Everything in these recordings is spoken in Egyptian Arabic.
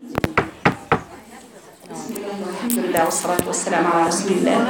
الحمد لله والصلاة والسلام على رسول الله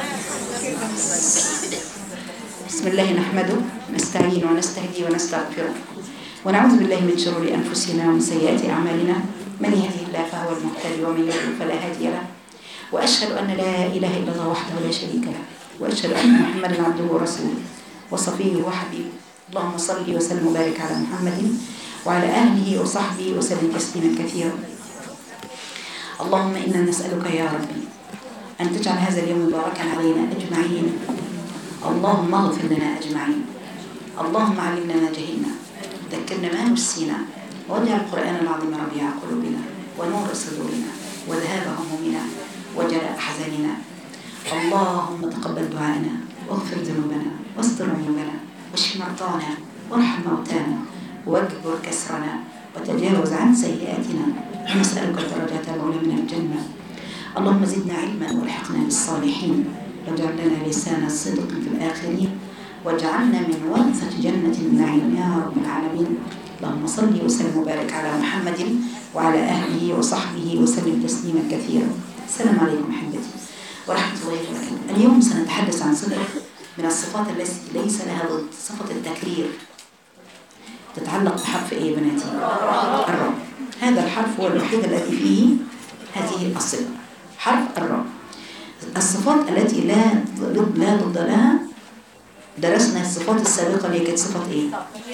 بسم الله نحمده نستعين ونستهدي ونستغفره ونعوذ بالله من شرور أنفسنا ومن سيئات أعمالنا من يهده الله فهو المهتدي ومن يضلل فلا هادي له وأشهد أن لا إله إلا الله وحده لا شريك له وأشهد أن محمدا عبده ورسوله وصفيه وحبيبه اللهم صل وسلم وبارك على محمد وعلى آله وصحبه وسلم تسليما كثيرا اللهم إنا نسألك يا ربي أن تجعل هذا اليوم مباركا علينا أجمعين اللهم اغفر لنا أجمعين اللهم علمنا ما جهلنا ذكرنا ما نسينا واجعل القرآن العظيم ربيع قلوبنا ونور صدورنا وذهاب همومنا وجلاء أحزاننا اللهم تقبل دعاءنا واغفر ذنوبنا واستر عيوبنا واشف مرضانا وارحم موتانا واجبر كسرنا وتجاوز عن سيئاتنا ونسألك الدرجات العلى من الجنة اللهم زدنا علما والحقنا بالصالحين واجعل لنا لسان صدق في الآخرين واجعلنا من ورثة جنة النعيم يا رب العالمين اللهم صل وسلم وبارك على محمد وعلى أهله وصحبه وسلم تسليما كثيرا السلام عليكم أحبتي ورحمة الله وبركاته اليوم سنتحدث عن صفة من الصفات التي ليس لها ضد صفة التكرير تتعلق بحرف ايه يا بناتي الراء هذا الحرف هو الوحيد الذي فيه هذه الصفة حرف الراء الصفات التي لا ضد لا ضد لها درسنا الصفات السابقة اللي كانت صفة ايه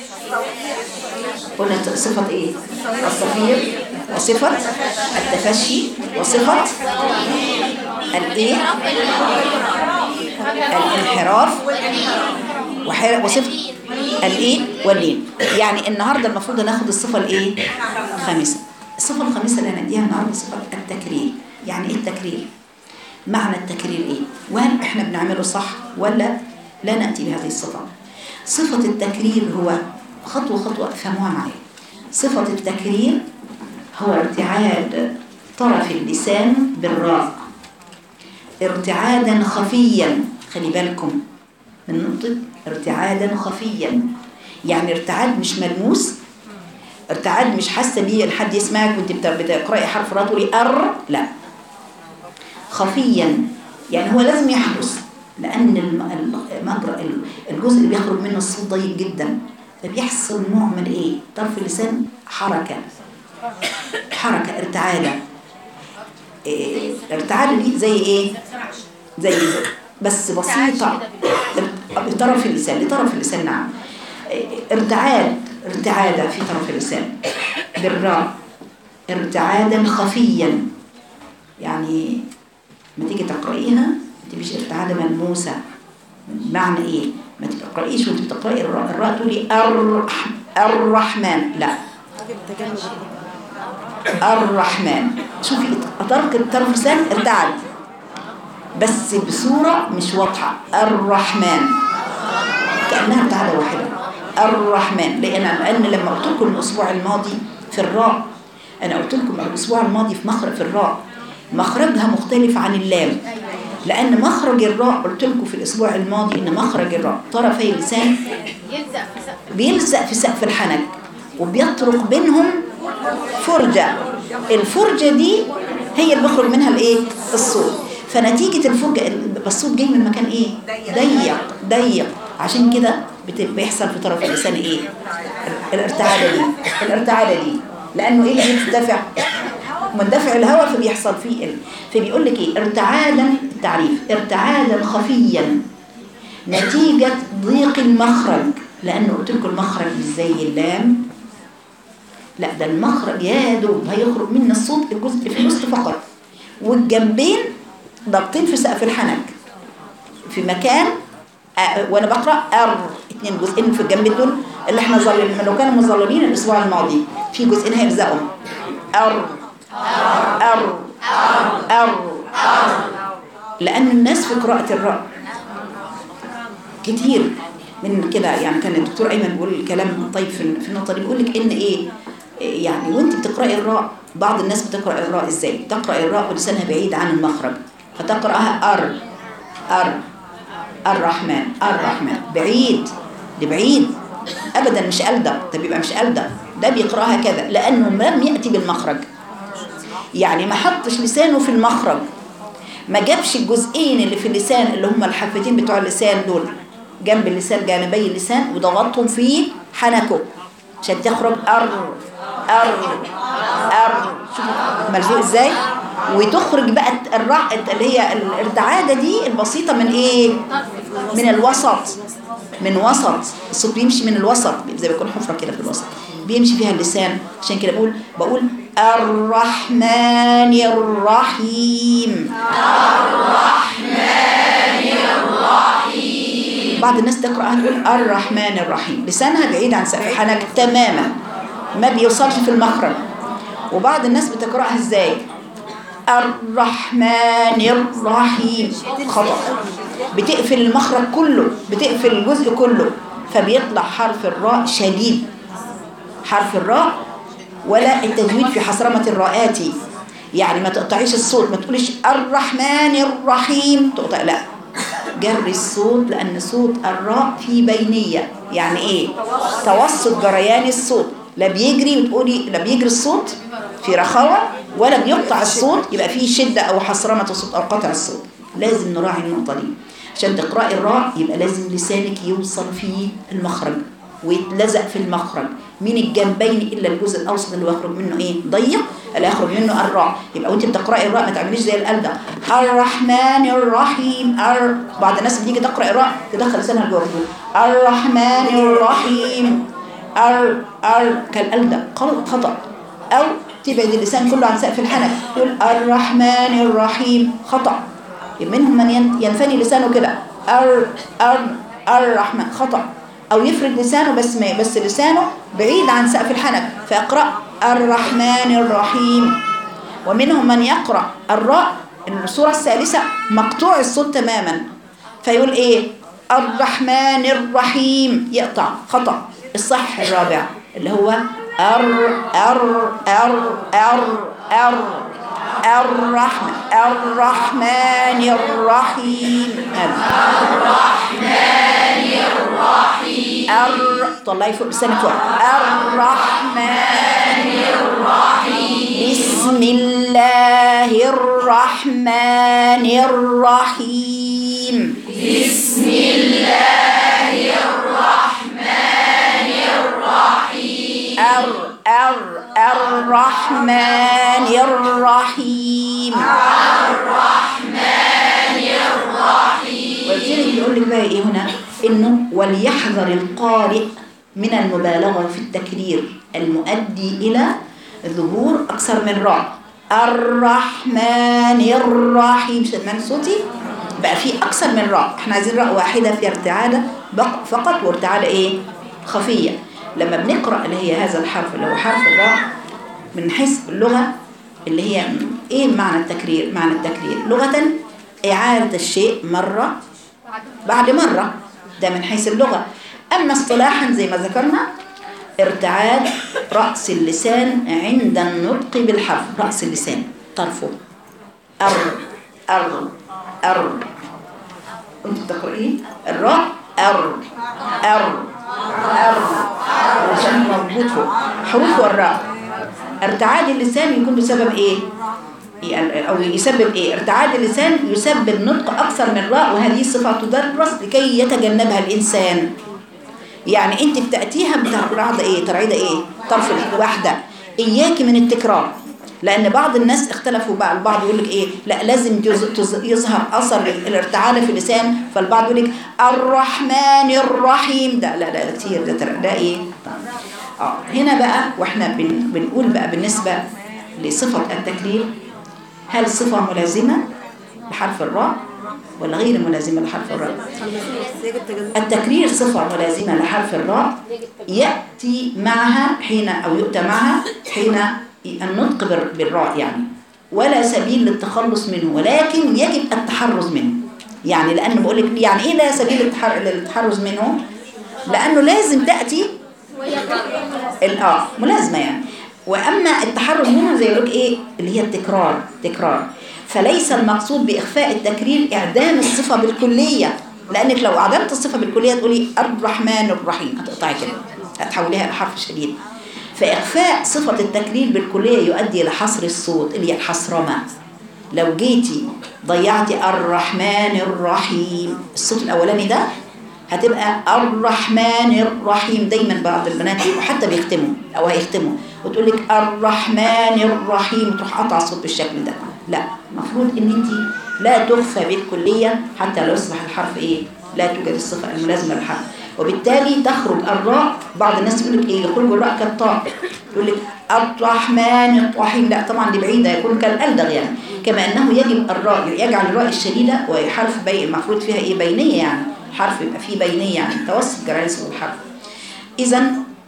قلنا صفة ايه الصفير وصفة التفشي وصفة الايه الانحراف وحر- وصفة الايه واللين يعني النهارده المفروض ناخد الصفة الايه الخامسة الصفة الخامسة اللي هنديها النهارده صفة التكرير يعني ايه التكرير معنى التكرير ايه وهل احنا بنعمله صح ولا لا نأتي بهذه الصفة صفة التكرير هو خطوة خطوة افهموها معايا صفة التكرير هو ارتعاد طرف اللسان بالراء ارتعادا خفيا خلي بالكم من نقطة ارتعادا خفيا يعني ارتعاد مش ملموس ارتعاد مش حاسه بيه حد يسمعك وانت بت- بتقراي حرف را تقولي ار لا خفيا يعني هو لازم يحدث لان الم- الم- مجرى ال- الجزء اللي بيخرج منه الصوت ضيق جدا فبيحصل نوع من ايه طرف اللسان حركه حركه ارتعاده إيه ارتعاد دي زي ايه زي زي بس بسيطه بطرف اللسان لطرف اللسان نعم إيه، ارتعاد ارتعادة في طرف اللسان بالراء ارتعادا خفيا يعني ما تيجي تقرأيها انت مش ارتعادة ملموسة معنى ايه ما تقرأيش وانت بتقرأي الراء الراء تقولي الرح الرحمن لا الرحمن شوفي طرف طرف اللسان ارتعد بس بصورة مش واضحة الرحمن كأنها ارتعادة واحدة الرحمن لأن لأن لما قلت لكم الأسبوع الماضي في الراء أنا قلت لكم الأسبوع الماضي في مخرج في الراء مخرجها مختلف عن اللام لأن مخرج الراء قلت لكم في الأسبوع الماضي إن مخرج الراء طرفي اللسان يلزق في سقف بيلزق في سقف الحنك وبيطرق بينهم فرجة الفرجة دي هي اللي بيخرج منها الايه الصوت فنتيجة الفرجة الصوت جاي من مكان ايه ضيق ضيق عشان كده بت- بيحصل في طرف اللسان ايه الارتعادة دي الارتعادة دي لانه ايه اللي بيرتفع مندفع الهواء فبيحصل فيه ال- فبيقول لك ايه ارتعادا التعريف ارتعادا خفيا نتيجة ضيق المخرج لأنه قلت لكم المخرج مش زي اللام لا ده المخرج يا دوب هيخرج من الصوت الجزء اللي في الوسط فقط والجنبين ضابطين في سقف الحنك في مكان آه، وانا بقرا ار اتنين جزئين في الجنب دول اللي احنا ظللين لو كانوا مظللين الاسبوع الماضي في جزئين هيلزقوا ار ار ار لان الناس في قراءه الراء كتير من كده يعني كان الدكتور ايمن بيقول كلام طيب في في النقطه دي بيقول لك ان ايه إيه يعني وانت بتقراي الراء بعض الناس بتقرا الراء ازاي تقرا الراء ولسانها بعيد عن المخرج فتقراها ار ار الرحمن الرحمن بعيد دي بعيد ابدا مش ألدغ ده بيبقى مش ألدغ ده بيقراها كذا لانه لم ياتي بالمخرج يعني ما حطش لسانه في المخرج ما جابش الجزئين اللي في اللسان اللي هم الحفتين بتوع اللسان دول جنب اللسان جانبي اللسان وضغطهم في حنكه عشان تخرج ار ار ار شوفوا ملزوق ازاي وتخرج بقى الرع اللي هي الارتعاده دي البسيطه من ايه من الوسط من وسط الصوت بيمشي من الوسط زي ما يكون حفره كده في الوسط بيمشي فيها اللسان عشان كده بقول بقول الرحمن الرحيم بعض الناس تقرأها تقول الرحمن الرحيم لسانها بعيد عن سقف الحنك تماما ما بيوصلش في المخرج وبعض الناس بتقرأها ازاي الرحمن الرحيم خطأ بتقفل المخرج كله بتقفل الجزء كله فبيطلع حرف الراء شديد حرف الراء ولا التجويد في حصرمة الراءات يعني ما تقطعيش الصوت ما تقوليش الرحمن الرحيم تقطع لا جري الصوت لأن صوت الراء في بينية يعني إيه توسط جريان الصوت لا بيجري وتقولي لا بيجري الصوت في رخاوة ولا بيقطع الصوت يبقى فيه شدة أو حصرمة الصوت أو قطع الصوت لازم نراعي النقطة دي عشان تقرأي الراء يبقى لازم لسانك يوصل في المخرج ويتلزق في المخرج من الجنبين الا الجزء الاوسط اللي يخرج منه ايه ضيق اللي يخرج منه الراء يبقى وانت بتقراي الراء ما تعمليش زي القلب ده الرحمن الرحيم أر... بعض الناس بتيجي تقرا الراء تدخل لسانها جوه الرحمن الرحيم ار ار كالقلب ده خطا او تبعد اللسان كله عن سقف الحنك تقول الرحمن الرحيم خطا منهم من ينفني لسانه كده ار ار الرحمن خطأ أو يفرد لسانه بس ما بس لسانه بعيد عن سقف الحنك فيقرأ الرحمن الرحيم ومنهم من يقرأ الراء الصورة الثالثة مقطوع الصوت تماما فيقول إيه الرحمن الرحيم يقطع خطأ الصح الرابع اللي هو أر أر أر أر أر الرحمن الرحمن الرحيم الرحمن الرحيم الر... طلعي فوق لسانك فوق الرحمن الرحيم بسم الله الرحمن الرحيم بسم الله الرحمن الرحيم الر الر الرحمن الرحيم الرحمن الرحيم ولذلك يقول لك بقى ايه هنا انه وليحذر القارئ من المبالغه في التكرير المؤدي الى ظهور اكثر من راء الرحمن الرحيم سمعنا صوتي بقى في اكثر من راء احنا عايزين راء واحده في ارتعاده فقط وارتعاده ايه خفيه لما بنقرأ اللي هي هذا الحرف اللي هو حرف الراء من حيث اللغة اللي هي ايه معنى التكرير معنى التكرير لغة إعادة الشيء مرة بعد مرة ده من حيث اللغة أما اصطلاحا زي ما ذكرنا ارتعاد رأس اللسان عند النطق بالحرف رأس اللسان طرفه أر أر أر انت بتقرأيه الراء أر أر أر عشان مربوط فوق حروف والراء ارتعاد اللسان يكون بسبب ايه او يسبب ايه ارتعاد اللسان يسبب نطق اكثر من راء وهذه صفه تدرس لكي يتجنبها الانسان يعني انت بتاتيها بتعرض ايه ترعيده ايه طرف واحده اياك من التكرار لان بعض الناس اختلفوا بقى البعض يقول لك ايه لا لازم يظهر اثر الارتعال في اللسان فالبعض يقول لك الرحمن الرحيم ده لا لا كتير ده ده ايه اه هنا بقى واحنا بن بنقول بقى بالنسبه لصفه التكرير هل صفه ملازمه لحرف الراء ولا غير ملازمه لحرف الراء التكرير صفه ملازمه لحرف الراء ياتي معها حين او يؤتى معها حين النطق بالراء يعني ولا سبيل للتخلص منه ولكن يجب التحرز منه يعني لأنه بقول لك يعني إيه لا سبيل للتحرز منه لأنه لازم تأتي الآه ملازمة يعني وأما التحرز منه زي يقول لك إيه اللي هي التكرار تكرار فليس المقصود بإخفاء التكرير إعدام الصفة بالكلية لأنك لو أعدمت الصفة بالكلية تقولي الرحمن الرحيم هتقطعي كده هتحوليها إلى حرف شديد فإخفاء صفة التكرير بالكلية يؤدي إلى حصر الصوت اللي هي الحصرمة لو جيتي ضيعتي الرحمن الرحيم الصوت الأولاني ده هتبقى الرحمن الرحيم دايما بعض البنات بيبقوا حتى بيختموا او هيختموا وتقول لك الرحمن الرحيم تروح قطع الصوت بالشكل ده لا المفروض ان انت لا تخفى بالكليه حتى لو يصبح الحرف ايه لا توجد الصفه الملازمه للحرف وبالتالي تخرج الراء بعض الناس يقول لك ايه يخرج الراء كالطاء يقول لك الرحمن الرحيم لا طبعا دي بعيده يكون كالالدغ يعني كما انه يجب الراء يجعل الراء الشديده وحرف بي المفروض فيها ايه بينيه يعني حرف يبقى فيه بينيه يعني توسط جرائس الحرف اذا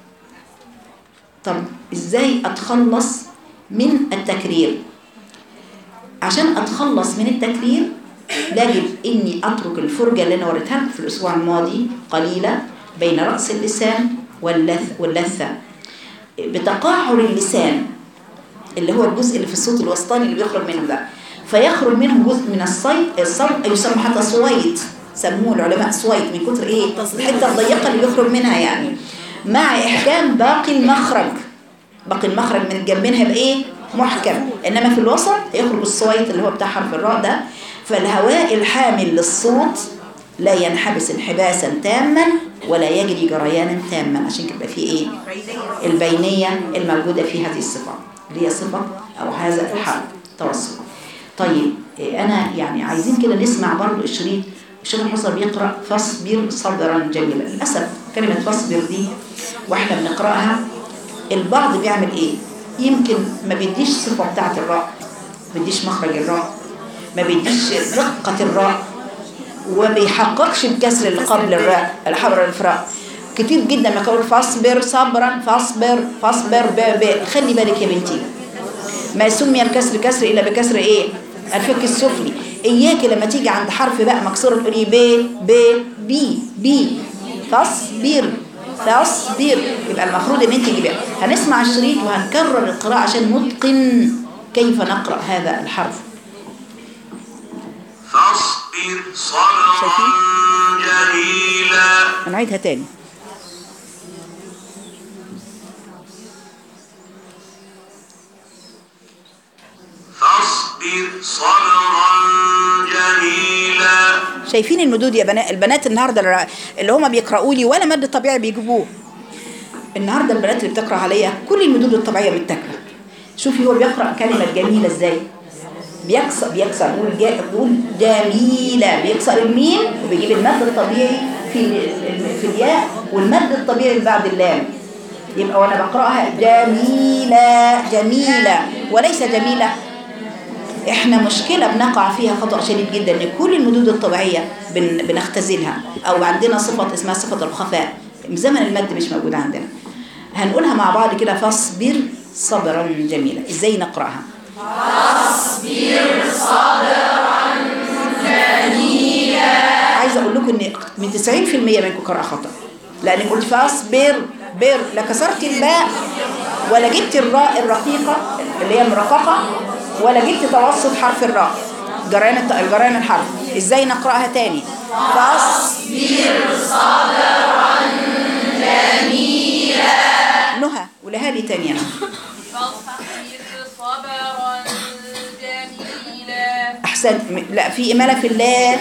طب ازاي اتخلص من التكرير عشان اتخلص من التكرير يجب اني اترك الفرجه اللي انا وريتها لكم في الاسبوع الماضي قليله بين راس اللسان واللث واللثه بتقعر اللسان اللي هو الجزء اللي في الصوت الوسطاني اللي بيخرج منه ده فيخرج منه جزء من الصيت الصوت يسمى حتى صويت سموه العلماء صويت من كتر ايه الحته الضيقه اللي بيخرج منها يعني مع احكام باقي المخرج باقي المخرج من الجنبين هيبقى ايه محكم انما في الوسط يخرج الصويت اللي هو بتاع حرف الراء ده فالهواء الحامل للصوت لا ينحبس انحباسا تاما ولا يجري جريانا تاما عشان كده فيه ايه البينيه الموجوده في هذه الصفه اللي هي صفه او هذا الحرف توسط طيب إيه انا يعني عايزين كده نسمع برضو الشريط الشيخ الحصر بيقرا فاصبر صبرا جميلا للاسف كلمه فاصبر دي واحنا بنقراها البعض بيعمل ايه يمكن ما بيديش الصفه بتاعه الراء ما بيديش مخرج الراء ما بيديش رقه الراء وما بيحققش الكسر اللي قبل الراء الحبر الفراء كتير جدا ما يقول فاصبر صبرا فاصبر فاصبر ب ب خلي بالك يا بنتي ما سمي الكسر كسر الا بكسر ايه الفك السفلي اياك لما تيجي عند حرف بقى مكسور تقولي ب ب بي بي فاصبر فاصبر يبقى المفروض ان انت تجيبيها هنسمع الشريط وهنكرر القراءه عشان نتقن كيف نقرا هذا الحرف فاصبر صبرا شايفين؟ جميلا هنعيدها تاني فاصبر صبرا جميلا شايفين المدود يا بنات البنات النهارده اللي- اللي هم بيقراوا لي ولا مد طبيعي بيجيبوه النهارده البنات اللي بتقرا عليا كل المدود الطبيعيه متاكله شوفي هو بيقرا كلمه جميله ازاي بيكسر بيكسر بيقول جا بيقول جميله بيكسر الميم وبيجيب المد الطبيعي في ال- ال- في الياء والمد الطبيعي اللي بعد اللام يبقى وانا بقراها جميله جميله وليس جميله احنا مشكلة بنقع فيها خطأ شديد جدا ان كل المدود الطبيعية بن بنختزلها او عندنا صفة اسمها صفة الخفاء زمن المد مش موجود عندنا هنقولها مع بعض كده فاصبر صبرا جميلا ازاي نقرأها عايزه اقول لكم ان من 90% منكم قراءه خطا لان قلت فاصبر بر لا كسرت الباء ولا جبت الراء الرقيقه اللي هي المرققه ولا جبت توسط حرف الراء جريان الت- الجريان الحرف ازاي نقراها تاني فاصبر صبرا جميلا نهى ولها لي تاني انا فاصبر صبرا جميلا احسن م- لا في اماله في الله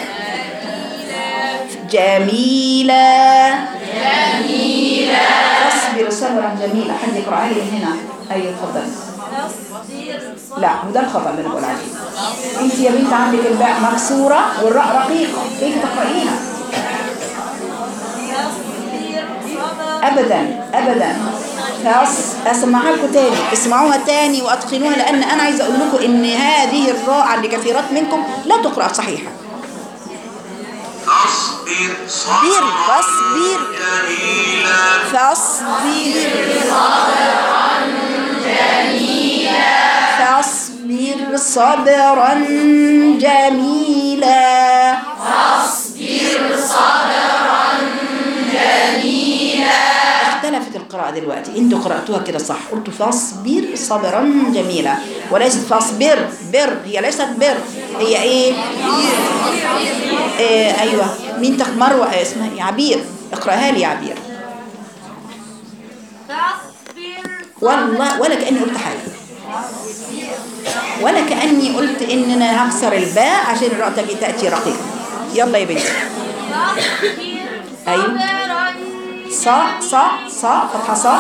جميلا جميلة جميلة فاصبر صبرا جميلا حد يقرأ لي من هنا أيوة اتفضل لا وده الخطأ اللي أنا بقول عليه أنت يا بنت عندك الباء مكسورة والراء رقيقة كيف تقرأيها؟ أبدا أبدا فأس أسمعها لكم تاني اسمعوها تاني وأتقنوها لأن أنا عايزة أقول لكم إن هذه الراء عند كثيرات منكم لا تقرأ صحيحة فاصبر بير صبرا فاصبر جميلا فاصبر فاصبر صبرا جميلا فاصبر صبرا جميلا اختلفت القراءة دلوقتي انتوا قرأتوها كده صح قلتوا فاصبر صبرا جميلا وليست فاصبر بر هي ليست بر هي ايه إيه ايوه مين تق مروه آه، اسمها إيه؟ عبير اقراها لي يا عبير فاصبر والله ولا كأني قلت حاجة ولا كأني قلت إن أنا هكسر الباء عشان الراء تجي تأتي رقيقة يلا يا بنتي أيوة. صبرا صا صا صا فتحة صا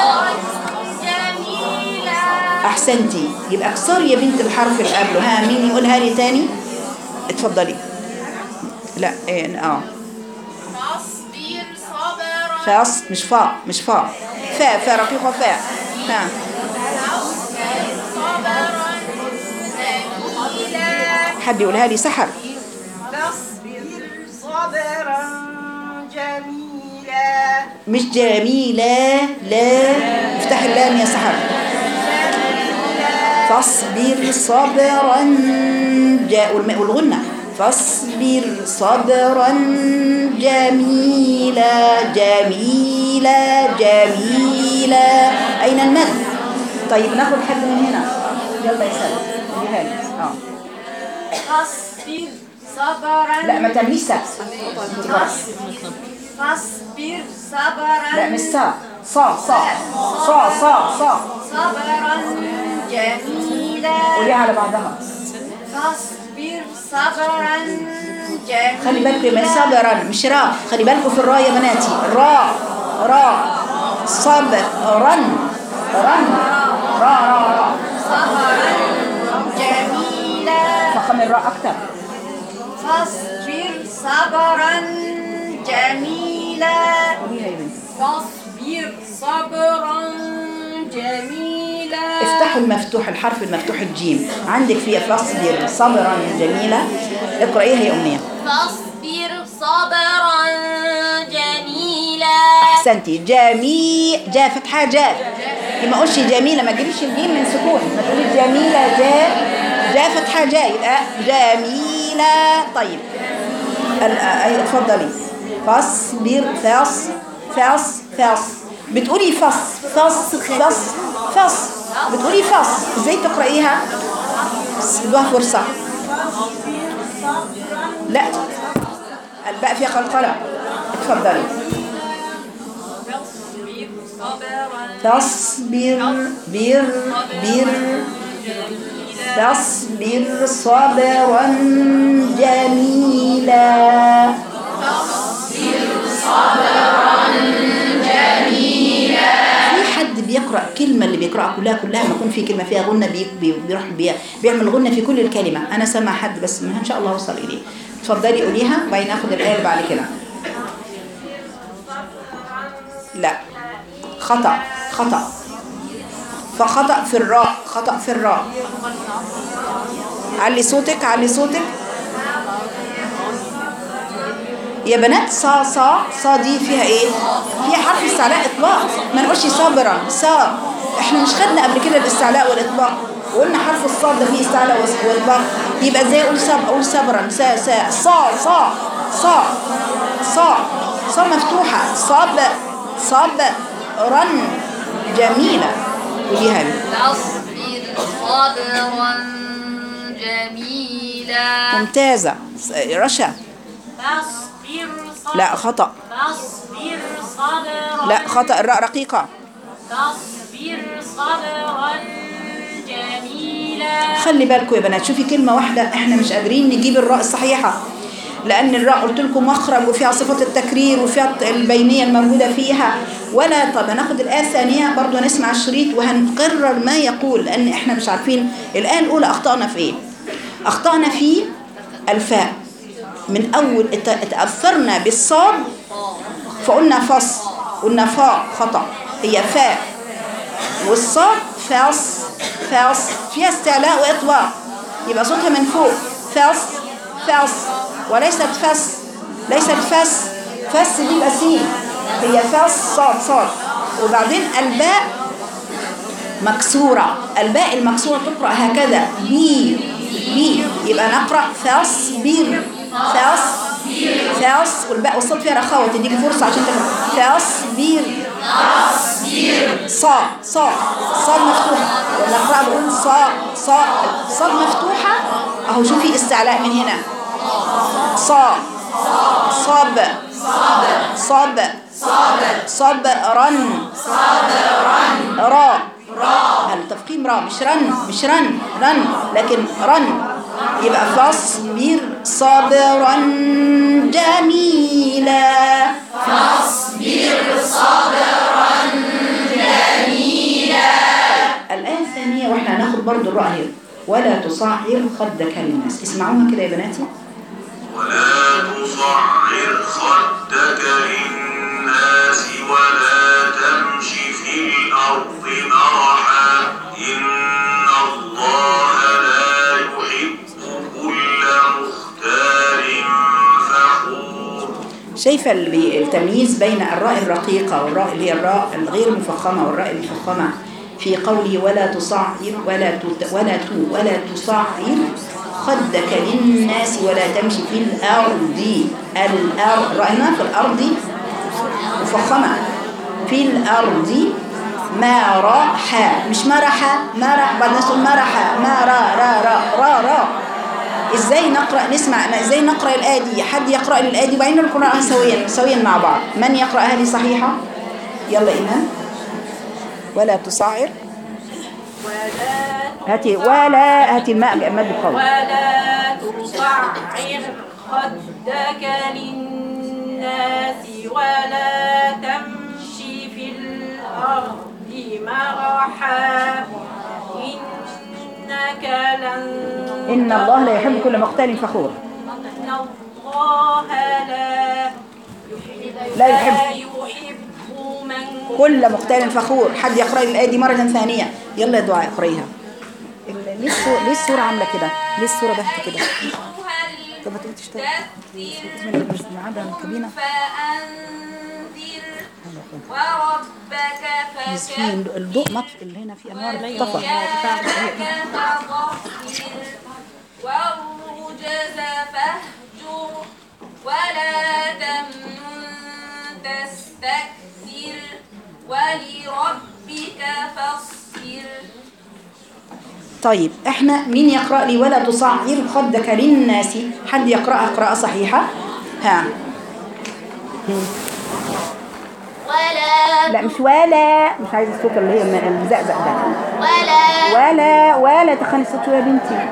جميلا أحسنتي يبقى اكسري يا بنت الحرف اللي قبله ها مين يقولها لي تاني اتفضلي لا إيه اه فاصبر صبرا فاص مش فاء مش فاء فاء فاء رقيقة فاء ها صبرا جميلا حد يقولها لي سحر فاصبر صبرا جميلا مش جميلة لا افتح اللام يا سحر فاصبر صبرا جاء والم- والغنة فاصبر صبرا جميلا جميلا جميلا أين المد طيب ناخد حد من هنا يلا يا سلام قوليها لي. اه فاصبر صبرا لا ما تعمليش سبس فاصبر صبرا لا مش صا صا صا صا صا صا صبرا جميلا قوليها على بعضها فاصبر صبرا جميلا خلي بالكم من صبرا مش را خلي بالكم في الراء يا بناتي را را صبرا رن رن را را را صبرا جميلا فخم الراء اكتر فاصبر صبرا جميلا قوليها يا بنتي فاصبر صبرا جميلا افتحوا المفتوح الحرف المفتوح الجيم عندك فيها فاصبر صبرا جميلا اقرأيها يا أمنية فاصبر صبرا جميلا احسنتي جميل جاء فتحة جاء ما اقولش جميلة ما تجيبيش الجيم من سكون ما تقوليش جميلة جاء جاء فتحة جاء يبقى جميلة طيب ال- أي- اتفضلي فاصبر فاص فاص فاص بتقولي فص فص فص فص بتقولي فص ازاي تقرأيها ادوها فرصة لا الباء فيها قلقلة اتفضلي صبرا فاصبر بر بر فاصبر صبرا جميلا في حد بيقرأ كلمة اللي بيقرأها كلها كلها ما يكون في كلمة فيها غنة بي بي بيروح بي بيعمل غنة في كل الكلمة أنا سامع حد بس ما إن شاء الله أوصل إليه اتفضلي قوليها وبعدين آخد الآية اللي بعد كده لا خطأ خطأ فخطأ في الراء خطأ في الراء علي صوتك علي صوتك يا بنات صا صا صا دي فيها ايه فيها حرف استعلاء اطلاق ما نقولش صبرا صا احنا مش خدنا قبل كده الاستعلاء والاطلاق وقلنا حرف الصاد ده فيه استعلاء وإس- واطلاق يبقى ازاي اقول صب اقول صبرا سا سا صا صا صا صا صا مفتوحه صب صب رن جميله قوليها لي فاصبر صبرا جميلا ممتازه رشا فاصبر صبرا لا خطأ فاصبر صبرا لا خطأ الراء رقيقة فاصبر صبرا جميلا خلي بالكم يا بنات شوفي كلمة واحدة احنا مش قادرين نجيب الراء الصحيحة لأن الراء قلت لكم مخرج وفيها صفة التكرير وفيها البينية الموجودة فيها ولا طب هناخد الآية الثانية برضو نسمع الشريط وهنقرر ما يقول لأن احنا مش عارفين الآية الأولى أخطأنا في إيه أخطأنا في الفاء من أول ات- تأثرنا بالصاد فقلنا فص قلنا فاء خطأ هي فاء والصاد فاص فاص فيها استعلاء وإطلاق يبقى صوتها من فوق فاص فاص وليست فس ليست فس فس دي يبقى سين هي فاص صاد صاد وبعدين الباء مكسورة الباء المكسورة تقرأ هكذا بي بي يبقى نقرأ فاص بير فاص فاص والباء والصوت فيها رخاوة تديكي فرصة عشان تقرأ فاص بير صا صا صاد مفتوحة ولا أقرأ بقول صا صا صاد مفتوحة أهو شوفي استعلاء من هنا صا صاب صاب صاب رن را را التفخيم را مش رن مش رن رن لكن رن يبقى فاصبر صبرا جميلا الآية الثانية واحنا هناخد برضو الرأي هنا. ولا تصعر خدك للناس اسمعوها كده يا بناتي ولا تصعر خدك للناس ولا تمش في الأرض مرحا إن الله لا يحب كل مختار فخور شايفة ال- التمييز بين الراء الرقيقة والراء اللي هي الراء الغير مفخمة والراء المفخمة في قولي ولا تصعر ولا تت ولا ت ولا تصعر خدك للناس ولا تمشي في الأرض الأرض رأينا في الأرض مفخمة في الأرض ما راح مش مرح مرح بعد الناس تقول مرح ما را را را را را ازاي نقرا نسمع ازاي نقرا الايه دي حد يقرا لي الايه دي وبعدين نقراها سويا سويا مع بعض من يقراها لي صحيحه يلا ايمان ولا تصعر ولا هاتي ولا هاتي الماء مد القول ولا تصعر خدك للناس ولا تمشي في الأرض مرحا إنك لن ان الله لا يحب كل مختال فخور إن الله لا يحب لا يحب. لا يحب من كل مختال فخور حد يقرا لي الايه دي مره ثانيه يلا يا دعاء اقريها ال- ليه الصوره ليه الصوره عامله كده ليه الصوره باهته كده طب ما تقوم تشتغل بسم الله مش معانا الكابينه فأنذر وربك مسكين الضوء مطفي اللي هنا في انوار طفى فإياك فطهر والرجز فاهجر ولا تمنن تستكثر ولربك فاصبر طيب احنا مين يقرا لي ولا تصعر خدك للناس حد يقراها قراءه صحيحه ها ولا لا مش ولا مش عايز الصوت اللي هي المزقزق ده ولا ولا ولا تخني الصوت شويه يا بنتي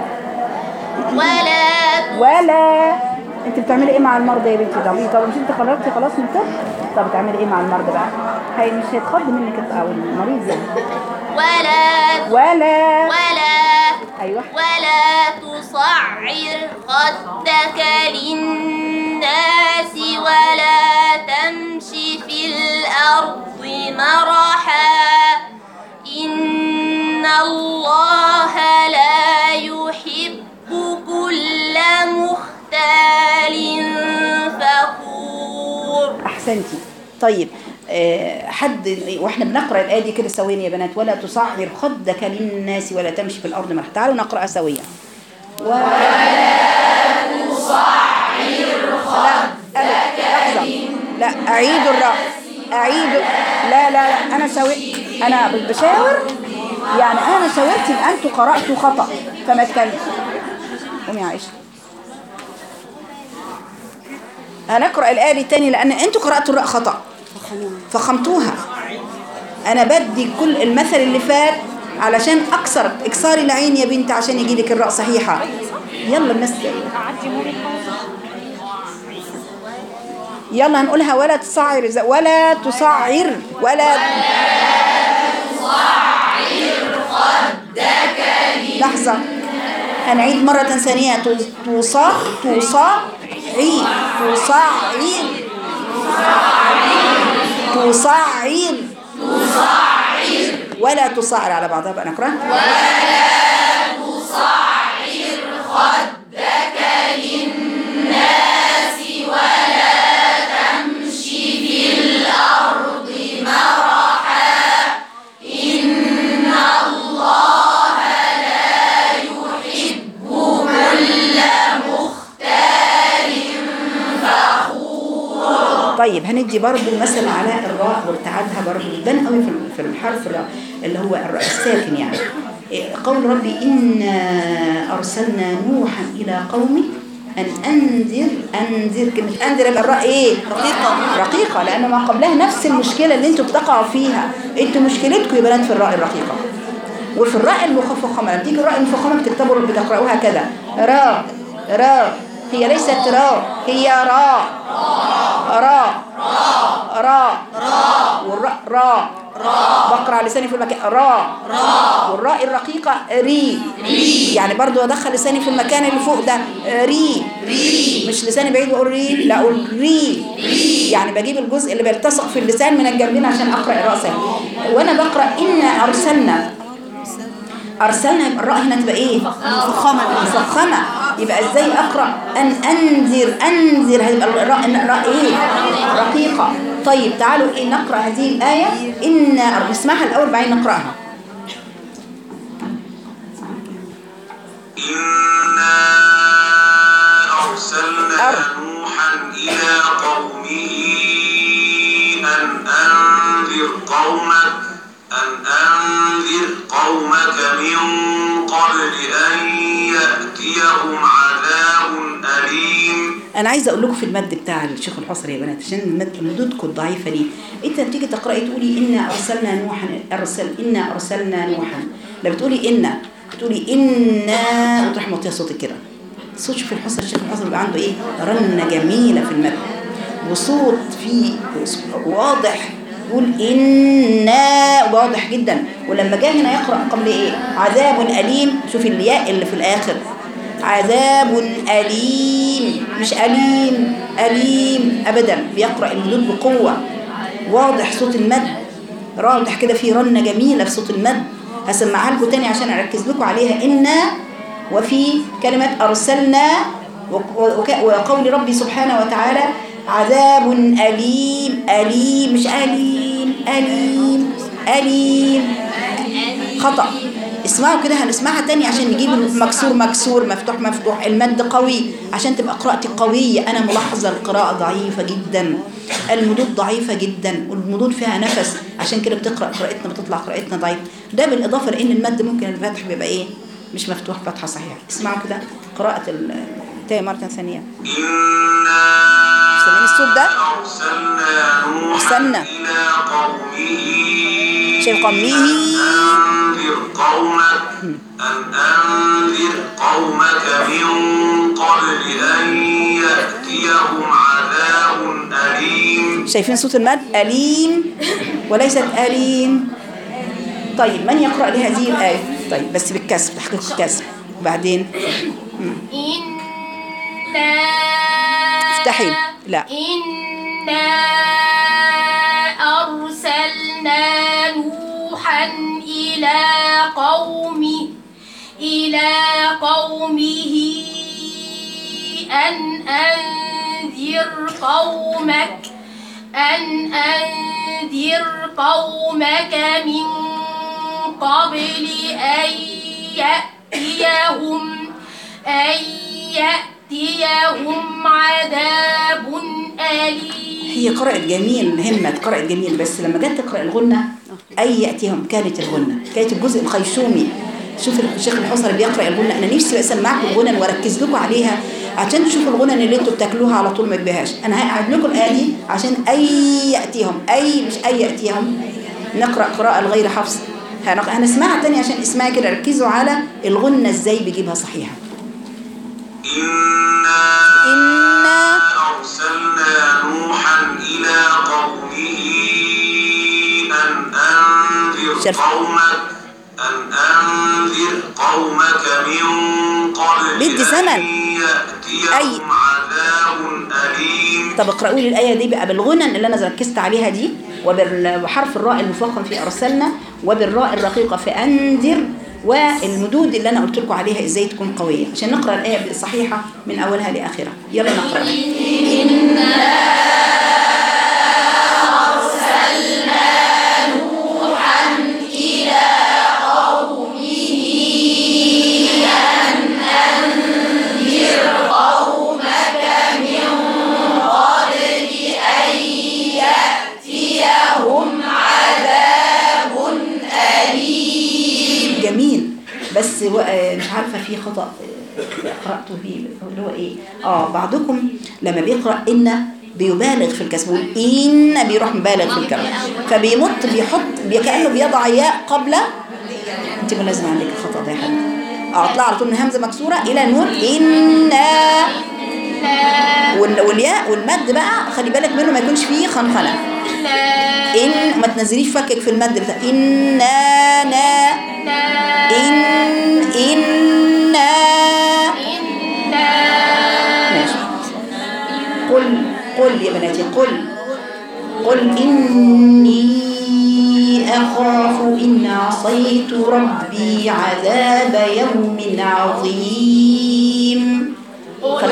ولا ولا انت بتعملي ايه مع المرضى يا بنتي ده طب مش انت خرجتي خلاص من الطب طب بتعملي ايه مع المرضى بقى هي مش هيتخض منك الط- او المريض يعني ولا ولا ولا ايوه ولا تصعر خدك للناس ولا تمشي في الأرض مرحا إن الله لا يحب كل مختال فخور احسنتي طيب آه، حد واحنا بنقرا الايه دي كده سويا يا بنات ولا تصعر خدك للناس ولا تمشي في الارض مرحا تعالوا نقراها سويا لحظة لا أعيد الرأي أعيد لا لا لا أنا سوي أنا بشاور يعني أنا شاورت يبقى أنتوا قرأتوا خطأ فما تكلمش قومي يا عائشة هنقرأ الآية دي تاني لأن أنتوا قرأتوا الرأي خطأ فخمتوها أنا بدي كل المثل اللي فات علشان أكسر اكسري العين يا بنت عشان يجي لك الرأي صحيحة يلا الناس يلا هنقولها ولا تصعر ز- ولا تصعر ولا لحظة هنعيد مرة ثانية تص- تصا تصا عي تصعر تصعر ولا تصعر على بعضها بقى نقرأ طيب هندي برضو مثل على الراء وابتعادها برضو بان قوي في- في الحرف الراء اللي هو الراء الساكن يعني إيه، قول ربي إنا أرسلنا نوحا إلى قومه أن أنذر أنذر كلمة أنذر يبقى الراء إيه؟ رقيقة رقيقة لأن ما قبلها نفس المشكلة اللي أنتوا بتقعوا فيها أنتوا مشكلتكم يا بنات في الراء الرقيقة وفي الراء المفخمة لما تيجي الراء المفخمة بتكتبوا بتقرأوها كذا را را هي ليست را هي را را را والراء را بقرا على لساني في المكان را والراء الرقيقة ري يعني برضو ادخل لساني في المكان اللي فوق ده ري مش لساني بعيد واقول ري لا اقول ري يعني بجيب الجزء اللي بيلتصق في اللسان من الجنبين عشان اقرا الراء وانا بقرا انا ارسلنا ارسلنا يبقى الراء هنا تبقى ايه مفخمه مفخمه يبقى ازاي اقرا ان انذر انذر هيبقى الراء الراء ايه رقيقه طيب تعالوا ايه نقرا هذه الايه ان نسمعها الاول بعدين نقراها إنا أرسلنا أر- نوحا إلى قومه أن أنذر قومك أن أنذر قومك من قبل أن يأتيهم عذاب أليم انا عايزه اقول لكم في المد بتاع الشيخ الحصري يا بنات عشان المد مدودكم الضعيفه دي انت بتيجي تقراي تقولي انا ارسلنا نوحا ارسل انا ارسلنا نوحا لا بتقولي انا بتقولي انا وتروح موطيه صوتك كده صوت شوف الحصري الشيخ الحصري بيبقى عنده ايه رنه جميله في المد وصوت فيه واضح يقول إنا واضح جدا ولما جاء هنا يقرأ قبل إيه عذاب أليم شوف الياء اللي في الآخر عذاب أليم مش أليم أليم أبدا بيقرأ المدود بقوة واضح صوت المد واضح كده في رنة جميلة في صوت المد هسمعها لكم تاني عشان أركز لكم عليها إنا وفي كلمة أرسلنا وك- وك- وقول ربي سبحانه وتعالى عذاب أليم أليم مش أليم أليم أليم خطأ اسمعوا كده هنسمعها تاني عشان نجيب مكسور مكسور مفتوح مفتوح المد قوي عشان تبقى قراءتي قوية أنا ملاحظة القراءة ضعيفة جدا المدود ضعيفة جدا والمدود فيها نفس عشان كده بتقرأ قراءتنا بتطلع قراءتنا ضعيف ده بالإضافة لأن المد ممكن الفتح بيبقى إيه مش مفتوح فتحة صحيحة اسمعوا كده قراءة ال- تاني مرة ثانية إنا سامعين الصوت ده أرسلنا نوحا أرسلنا. إلى قومه شايف قومه أنذر قومك أن أنذر قومك من قبل أن يأتيهم عذاب أليم شايفين صوت المد أليم وليست أليم طيب من يقرأ لي هذه الآية طيب بس بالكسر تحقيق الكسر وبعدين إنا افتحي لا إنا أرسلنا نوحا إلى قومه إلى قومه أن أنذر قومك أن أنذر قومك من قبل أن يأتيهم أن يأتيهم عذاب أليم هي قرأت جميل همت قرأت جميل بس لما جت تقرأ الغنة أي يأتيهم كانت الغنة كانت الجزء الخيشومي شوف الشيخ الحصري بيقرأ الغنة أنا نفسي أسمعكم الغنن وأركز لكم عليها عشان تشوفوا الغنن اللي انتوا بتاكلوها على طول ما تبيهاش أنا هقعد لكم الآية دي عشان أي يأتيهم أي مش أي يأتيهم نقرأ قراءة غير حفظ هنق- هنسمعها تاني عشان اسمعي كده ركزوا على الغنة ازاي بيجيبها صحيحة إنا إنا أرسلنا نوحا إلى قومه أن أنذر شرف. قومك أن أنذر قومك من قبل بدي زمن. أن يأتيهم أي. عذاب أليم طب اقرأوا لي الآية دي بقى بالغنن اللي أنا ركزت عليها دي وبحرف الراء المفخم في أرسلنا وبالراء الرقيقة في أنذر والمدود اللي أنا قلت لكم عليها إزاي تكون قوية عشان نقرأ الآية الصحيحة من أولها لآخرها يلا نقرأ جميل بس و- آه، مش عارفة في خطأ آه، قرأته فيه اللي هو إيه آه بعضكم لما بيقرأ إن بيبالغ في الكسب بيقول إن بيروح مبالغ في الكلام فبيمط بيحط بي- كأنه بيضع ياء قبل انت ملازمه عندك الخطا ده يا حبيبي اه اطلع على طول من همزه مكسوره الى نون انا وال- والياء والمد بقى خلي بالك منه ما يكونش فيه خنخنه ان ما تنزليش فكك في المد بتاع انا نا ان انا ماشي قل قل يا بناتي قل قل إني أخاف إن عصيت ربي عذاب يوم عظيم قل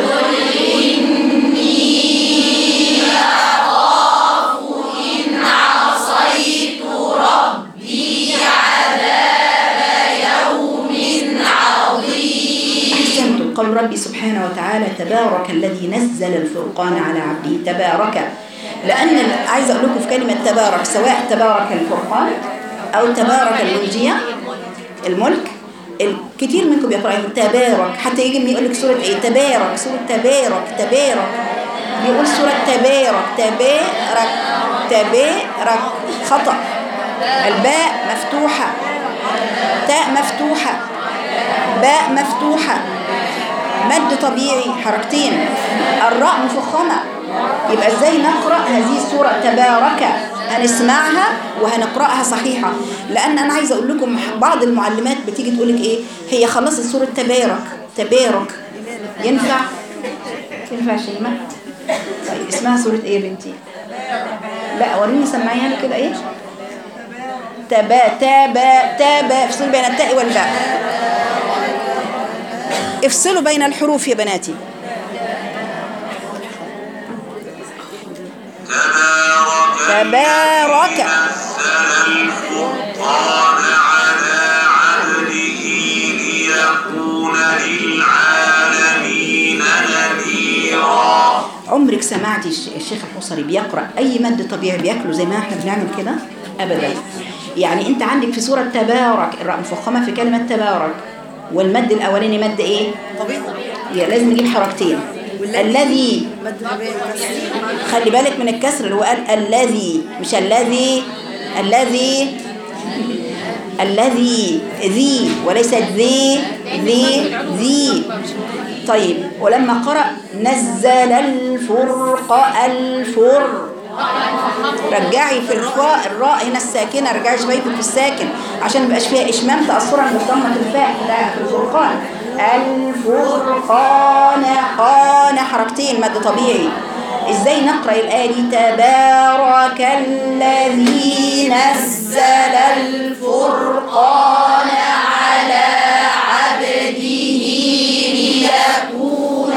أحسنتم قول ربي سبحانه وتعالى تبارك الذي نزل الفرقان على عبده تبارك لأن ال- عايزة أقول لكم في كلمة تبارك سواء تبارك الفرقان أو تبارك المنجية الملك الكثير منكم يقرأ تبارك حتى يجي يقول لك سورة إيه تبارك سورة تبارك تبارك بيقول سورة تبارك تبارك تبارك خطأ الباء مفتوحة تاء مفتوحة باء مفتوحة مد طبيعي حركتين الراء مفخمة يبقى ازاي نقرأ هذه السورة تبارك هنسمعها وهنقرأها صحيحة لأن أنا عايزة أقول لكم بعض المعلمات بتيجي تقول لك إيه هي خلصت سورة تبارك تبارك ينفع ينفع شيماء طيب اسمها سورة إيه يا بنتي لا وريني سمعيها لي كده إيه تبا تابا تابا افصلوا بين التاء والباء افصلوا بين الحروف يا بناتي تبارك تبارك. نزل الفرقان على عبده ليكون للعالمين نذيرا عمرك سمعتي الش- الشيخ الحصري بيقرأ أي مد طبيعي بياكله زي ما احنا بنعمل كده أبدا يعني أنت عندك في سورة تبارك الراء مفخمة في كلمة تبارك والمد الأولاني مد إيه؟ طبيعي لازم نجيب حركتين الذي خلي بالك من الكسر اللي هو قال الذي مش الذي الذي الذي ذي وليس ذي ذي ذي طيب ولما قرأ نزل الفرق الفر رجعي في الفاء الراء هنا الساكنة رجعي شوية في الساكن عشان ما يبقاش فيها إشمام تأثرا بضمة الفاء لا في الفرقان الفرقان قان حركتين مد طبيعي ازاي نقرأ الآية دي تبارك الذي نزل الفرقان على عبده ليكون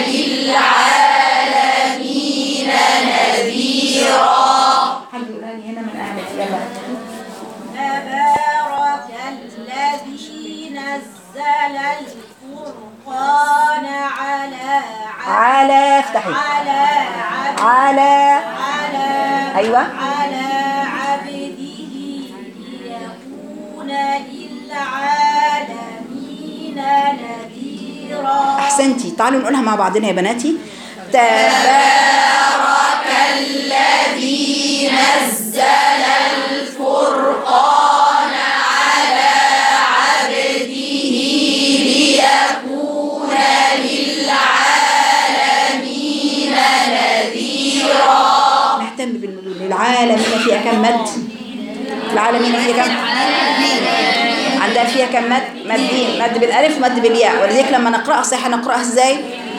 للعالمين نذيرا حد يقولها لي هنا من أهل يلا تبارك الذي نزل الفرقان على عبده على افتحي على عبده على على أيوة على عبده ليكون للعالمين نذيرا أحسنتي تعالوا نقولها مع بعضنا يا بناتي تبارك الذي نزل الفرقان على عبده ليكون للعالمين نذيرا نهتم بالمدود للعالمين فيها كم مد العالمين فيها كم عندها فيها كم مد مدين مد بالالف ومد بالياء ولذلك لما نقراها صحيح نقراها ازاي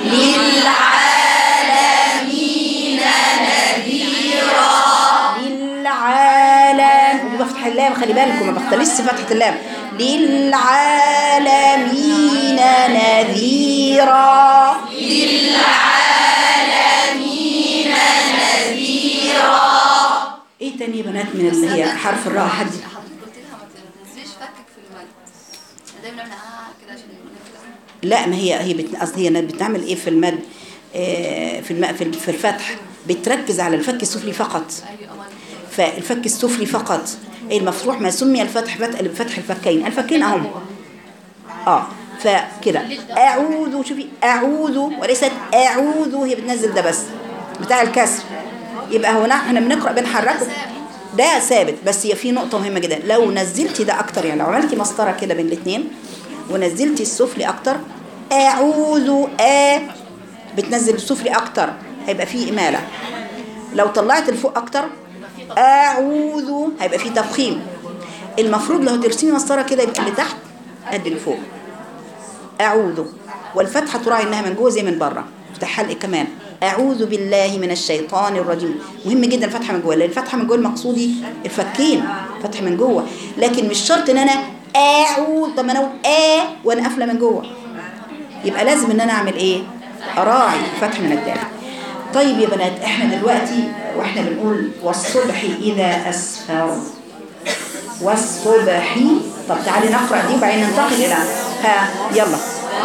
للعالمين نذيرا للعالم بفتح اللام خلي بالكم ما بختلفش فتحة اللام للعالمين نذيرا ايه تاني يا بنات من اللي هي حرف الراء حد قلت لها ما تنزليش فكك في المد دايما نعمل اه كده عشان نفلق. لا ما هي هي بت- قصدي هي بتعمل ايه في المد آه، في الم... في ال- في الفتح بتركز على الفك السفلي فقط ايوه امال فالفك السفلي فقط أي المفتوح ما سمي الفتح فتح فتح الفكين الفكين اهم اه فكده اعوذ شوفي اعوذ وليست اعوذ هي بتنزل ده بس بتاع الكسر يبقى هنا احنا بنقرا بنحركه ده ثابت بس هي في نقطة مهمة جدا لو نزلتي ده أكتر يعني لو عملتي مسطرة كده بين الاتنين ونزلتي السفلي أكتر أعوذ آ بتنزل السفلي أكتر هيبقى فيه إمالة لو طلعت لفوق أكتر أعوذ هيبقى فيه تفخيم المفروض لو ترسمي مسطرة كده يبقى اللي تحت قد اللي فوق أعوذ والفتحة تراعي إنها من جوه زي من بره افتح حلق كمان أعوذ بالله من الشيطان الرجيم مهم جدا الفتحة من جوه لأن الفتحة من جوه المقصودي الفكين فتح من جوه لكن مش شرط إن أنا أعوذ طب ما أنا أقول آ وأنا قافلة من جوه يبقى لازم إن أنا أعمل إيه أراعي فتح من الدال طيب يا بنات إحنا دلوقتي وإحنا بنقول والصبح إذا أسفر والصبح طب تعالي نقرأ دي وبعدين ننتقل إلى ها يلا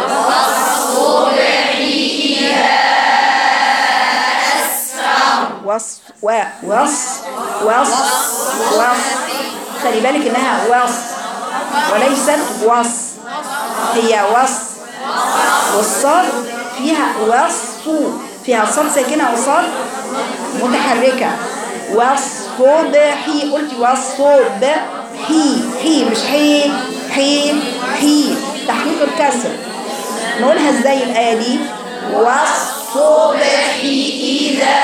وص و وص وص وص خلي بالك انها وص وليست وص هي وص والصاد فيها وصف فيها صاد ساكنه وصاد متحركه والصبح قلت والصبح حي مش حي حي حي تحقيق الكسر نقولها ازاي الايه دي والصبح اذا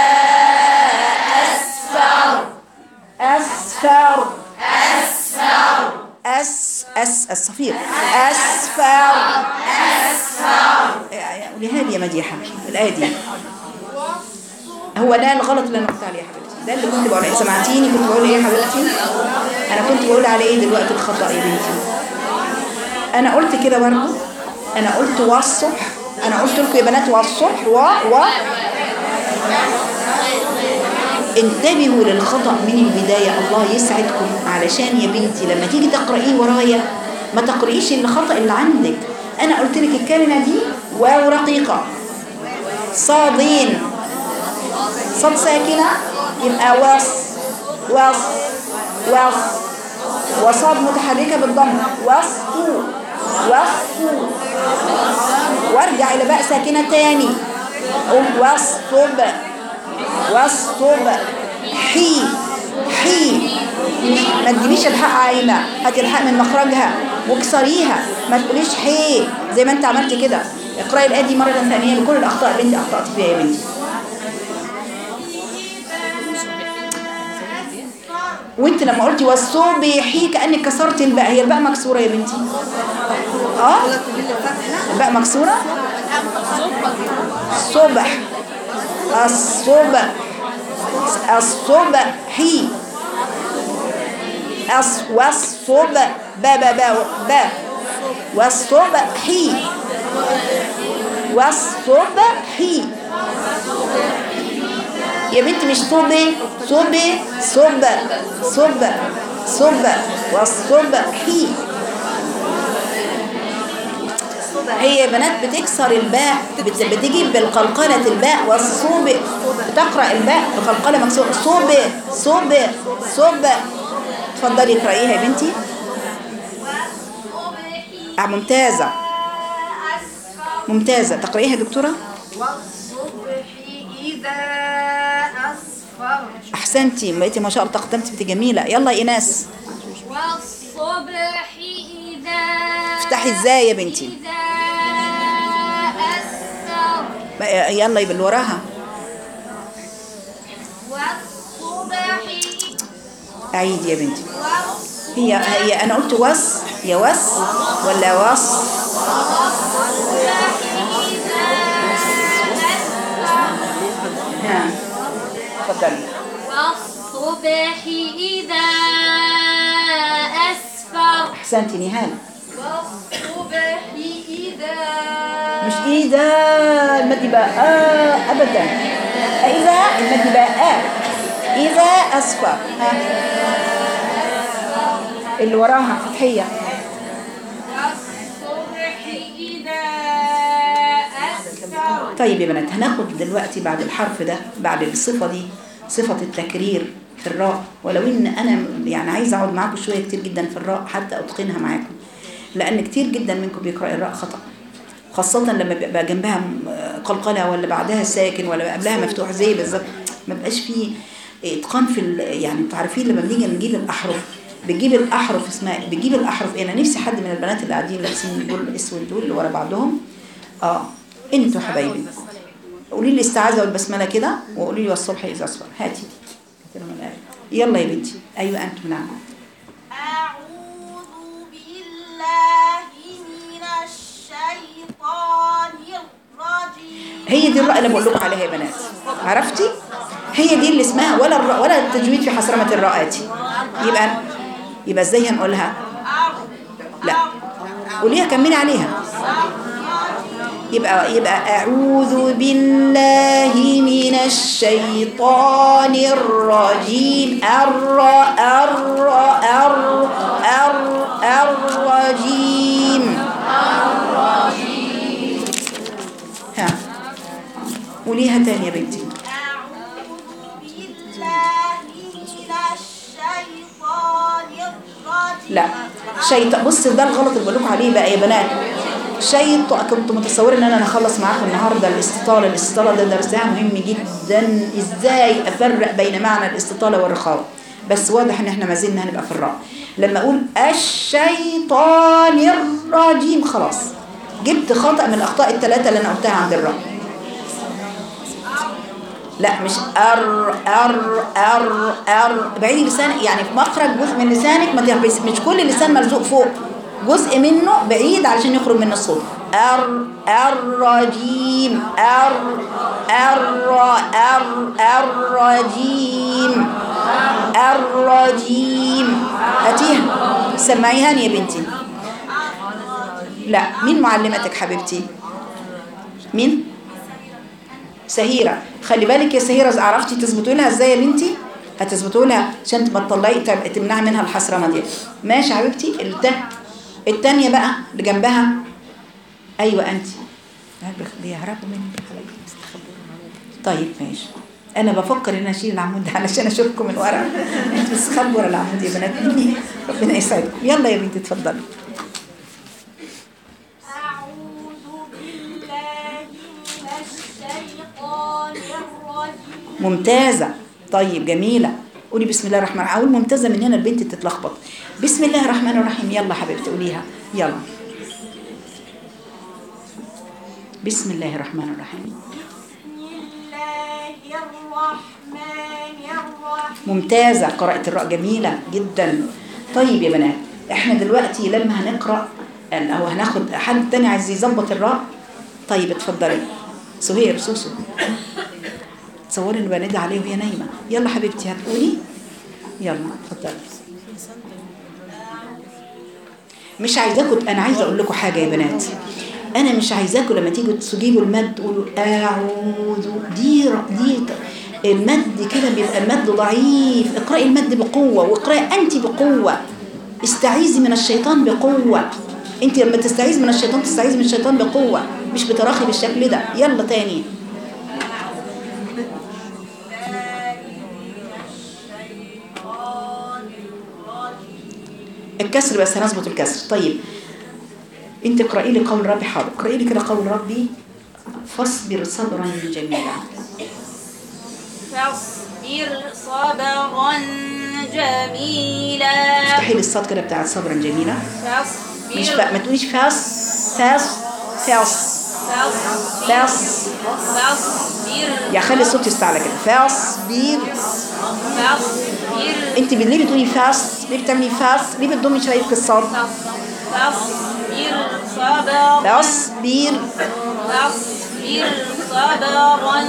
أسفر أسفر أس أس الصفير أسفر أسفر قوليها لي يا مديحة الآية دي هو ده الغلط اللي أنا قلت عليه يا حبيبتي ده اللي كنت بقول عليه سمعتيني كنت بقول إيه يا حبيبتي أنا كنت بقول على إيه دلوقتي الخطأ يا بنتي أنا قلت كده برضه أنا قلت والصبح أنا قلت لكم يا بنات والصبح و و انتبهوا للخطأ من البداية الله يسعدكم علشان يا بنتي لما تيجي تقرأيه ورايا ما تقرأيش الخطأ اللي عندك أنا قلت لك الكلمة دي واو رقيقة صادين صاد ساكنة يبقى وص وص وص وصاد متحركة بالضم وصفو وصفو وارجع إلى باء ساكنة تاني أقول وصفب والصب حي حي ما تجيبيش الحق عايمة هاتي الحق من مخرجها واكسريها ما تقوليش حي زي ما انت عملتي كده اقرأي الآية دي مرة ثانية بكل الأخطاء اللي انت أخطأت فيها يا بنتي وانت لما قلتي والصبح كأنك كسرت الباء هي الباء مكسورة يا بنتي اه الباء مكسورة صبح الصبح الصبح أص والصبح با با با با والصبح والصبح يا بنتي مش صبي صبي صب صب صب والصبح هي يا بنات بتكسر الباء بت- بتجيب بالقلقلة الباء والصوب بتقرأ الباء بقلقلة مكسورة صوب صوب صوب اتفضلي اقرأيها يا بنتي آه ممتازة ممتازة تقرأيها يا دكتورة والصبح إذا أسفر أحسنتي بقيتي ما شاء الله تقدمتي بنتي جميلة يلا يا إيناس والصبح إذا افتحي ازاي يا بنتي إذا أسفر بقى- يلا يبقى اللي وراها والصبح عيد يا بنتي والصبح هي هي انا قلت وس يا وس ولا وص ها اتفضلي والصبح إذا أسفر احسنتي نهال والصبح إذا مش اذا المد بقى آه ابدا اذا المد بقى آه اذا اصفر ها اللي وراها فتحيه والصبح إذا أسفر طيب يا بنات هناخد دلوقتي بعد الحرف ده بعد الصفة دي صفة التكرير في الراء ولو ان انا يعني عايزه اقعد معاكم شويه كتير جدا في الراء حتى اتقنها معاكم لان كتير جدا منكم بيقرا الراء خطا خاصة لما بيبقى جنبها م- قلقلة ولا بعدها ساكن ولا قبلها مفتوح زي بالظبط ما بقاش فيه اتقان في ال- يعني انتوا عارفين لما بنيجي نجيب الاحرف بتجيب الاحرف اسمها بتجيب الاحرف انا نفسي حد من البنات اللي قاعدين لابسين دول الاسود دول اللي ورا بعضهم اه انتوا حبايبي قولي لي الاستعاذه والبسمله كده وقولي لي والصبح اذا اصفر هاتي هاتي لهم الآية. يلا يا بنتي ايوه انتم نعم أعوذ بالله من الشيطان الرجيم هي دي الراء اللي بقول لكم عليها يا بنات عرفتي هي دي اللي اسمها ولا الراء ولا التجويد في حسرمه الراءات يبقى يبقى ازاي هنقولها لا قوليها كملي عليها يبقى يبقى اعوذ بالله من الشيطان الرجيم الر الر الر الر الرجيم ها قوليها تاني يا بنتي أعوذ بالله من الشيطان الرجيم لا شيطان بص ده الغلط اللي بقول لكم عليه بقى يا بنات شيطان كنت متصوره ان انا هخلص معاكم النهارده الاستطاله الاستطاله ده درسها مهم جدا ازاي افرق بين معنى الاستطاله والرخاء بس واضح ان احنا ما زلنا هنبقى في الراء لما اقول الشيطان الرجيم خلاص جبت خطأ من الاخطاء الثلاثه اللي انا قلتها عند الراء لا مش ار ار ار ار بعيد لسانك يعني في مخرج جزء من لسانك ما تحبس مش كل اللسان ملزوق فوق جزء منه بعيد علشان يخرج منه الصوت ار الرجيم ار ار ار الرجيم الرجيم هاتيها سمعيها يا بنتي لا مين معلمتك حبيبتي مين سهيرة خلي بالك يا سهيرة عرفتي تظبطوا لها ازاي يا بنتي هتظبطوا لها عشان ما تطلعي تب- تمنعي منها الحسرمه دي ماشي يا حبيبتي الت التانية بقى اللي جنبها ايوه انت بيهربوا مني يا حبايبي بيستخبوا. طيب ماشي انا بفكر ان أنا اشيل العمود ده علشان اشوفكم من ورا انتوا بتستخبوا ورا العمود يا بنات مني ربنا يسعدكم يلا يا بنتي اتفضلي أعوذ بالله من الشيطان الرجيم ممتازة طيب جميلة قولي بسم الله الرحمن الرحيم أقول ممتازة من هنا البنت تتلخبط بسم الله الرحمن الرحيم يلا حبيبتي قوليها يلا بسم الله الرحمن الرحيم بسم الله الرحمن الرحيم ممتازة قراءة الراء جميلة جدا طيب يا بنات احنا دلوقتي لما هنقرأ ال- أو هناخد حد تاني عايز يظبط الراء طيب اتفضلي سهير سوسو تصوري ان بنادي عليه وهي نايمة يلا حبيبتي هتقولي يلا اتفضلي مش عايزاكم انا عايزه اقول لكم حاجه يا بنات انا مش عايزاكم لما تيجوا تجيبوا المد تقولوا اعوذ دي ر- دي ت- المد كده بيبقى المد ضعيف اقراي المد بقوه واقراي انت بقوه استعيذي من الشيطان بقوه انت لما تستعيذ من الشيطان تستعيذ من الشيطان بقوه مش بتراخي بالشكل ده يلا تاني الكسر بس هنظبط الكسر طيب انت اقرأي لي قول ربي حاضر اقرأي لي كده قول ربي فاصبر صبرا جميلا فاصبر صبرا جميلا افتحي لي الصوت كده بتاع صبرا جميلا مش فاصبر فا... ما تقوليش فاس فاس فاس فاصبر فاس فاصبر يا خلي الصوت يستعلى كده فاصبر فاصبر انت ليه بتقولي فاس ليه بتعملي فاس ليه بتضمي شويه في الصوت فاصبر صبرا فاصبر فاصبر صبرا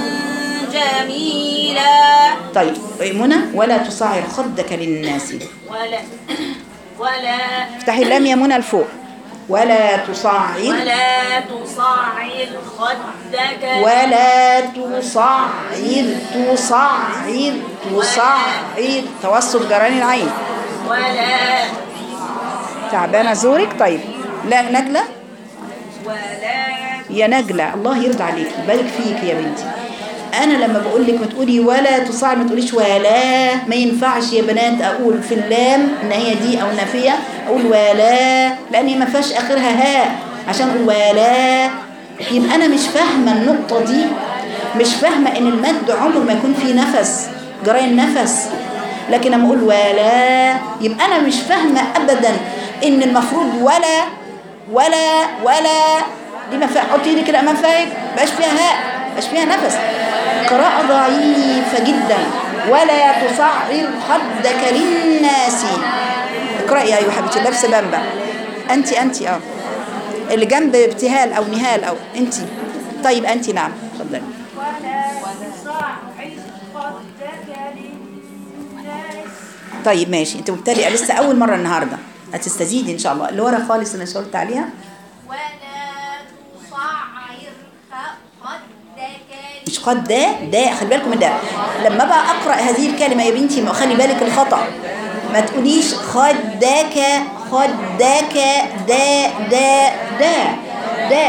جميلا طيب منى ولا تصعر خدك للناس ولا ولا افتحي اللام يا منى لفوق ولا تصعر ولا تصعر خدك ولا تصعر تصعر تصعر توسط جران العين ولا تعبانه زورك طيب لا نجله ولا يا نجله الله يرضى عليكي بارك فيك يا بنتي انا لما بقول لك ما تقولي ولا تصعر ما تقوليش ولا ما ينفعش يا بنات اقول في اللام ان هي دي او نافيه اقول ولا لان هي ما فيهاش اخرها هاء عشان اقول ولا يبقى انا مش فاهمه النقطه دي مش فاهمه ان المد عمره ما يكون فيه نفس جري النفس لكن لما اقول ولا يبقى انا مش فاهمه ابدا ان المفروض ولا ولا ولا دي ما فيها حطي لي كده امام فايق بقاش فيها هاء بقاش فيها نفس قراءة ضعيفة جدا ولا تصعر خدك للناس اقرأي يا ايها حبيبتي لابسه بامبا انت انت اه اللي جنب ابتهال او نهال او انت طيب انت نعم اتفضلي ولا تصعر خدك للناس طيب ماشي انت مبتدئه لسه اول مره النهارده هتستزيدي ان شاء الله اللي ورا خالص اللي أنا قلت عليها ولا تصعر خدك مش قد ده ده خلي بالكم من ده لما بقى اقرا هذه الكلمه يا بنتي ما خلي بالك الخطا ما تقوليش خدك خدك دا دا دا دا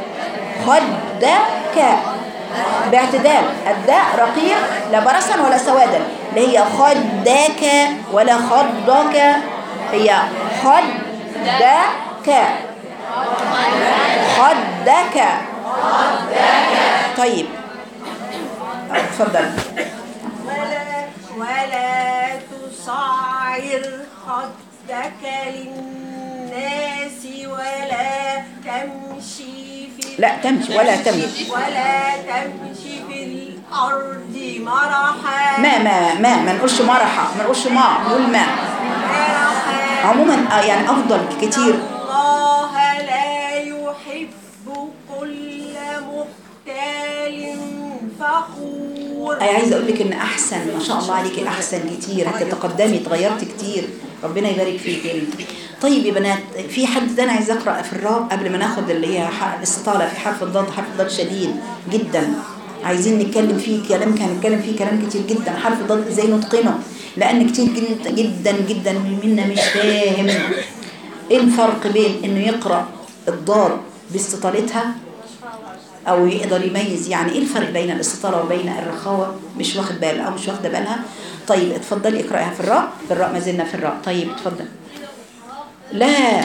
خدك باعتدال الداء رقيق لا برصا ولا سوادا اللي هي خدك ولا خدك هي خدك خدك طيب اتفضل ولا ولا تصعر خدك للناس ولا تمشي في لا تمشي ولا تمشي ولا تمشي في الأرض مرحا ما ما ما ما نقولش مرحة ما نقولش ما نقول ما مرحا عموما آه يعني افضل كتير الله لا يحب كل مختال فخور انا عايزه اقول لك ان احسن ما شاء الله عليكي احسن كتير هتتقدمي اتغيرت كتير ربنا يبارك فيك يا بنتي طيب يا بنات في حد تاني عايز اقرا في الراء قبل ما ناخد اللي هي ح- الاستطاله في حرف الضاد حرف الضاد شديد جدا عايزين نتكلم فيه كلام كان نتكلم فيه كلام كتير جدا حرف الضاد ازاي نتقنه لان كتير جدا جدا جدا منا مش فاهم ايه الفرق بين انه يقرا الضاد باستطالتها او يقدر يميز يعني ايه الفرق بين الاستطاله وبين الرخاوه مش واخد باله او مش واخده بالها طيب اتفضلي اقرايها في الراء في الراء ما زلنا في الراء طيب اتفضل لا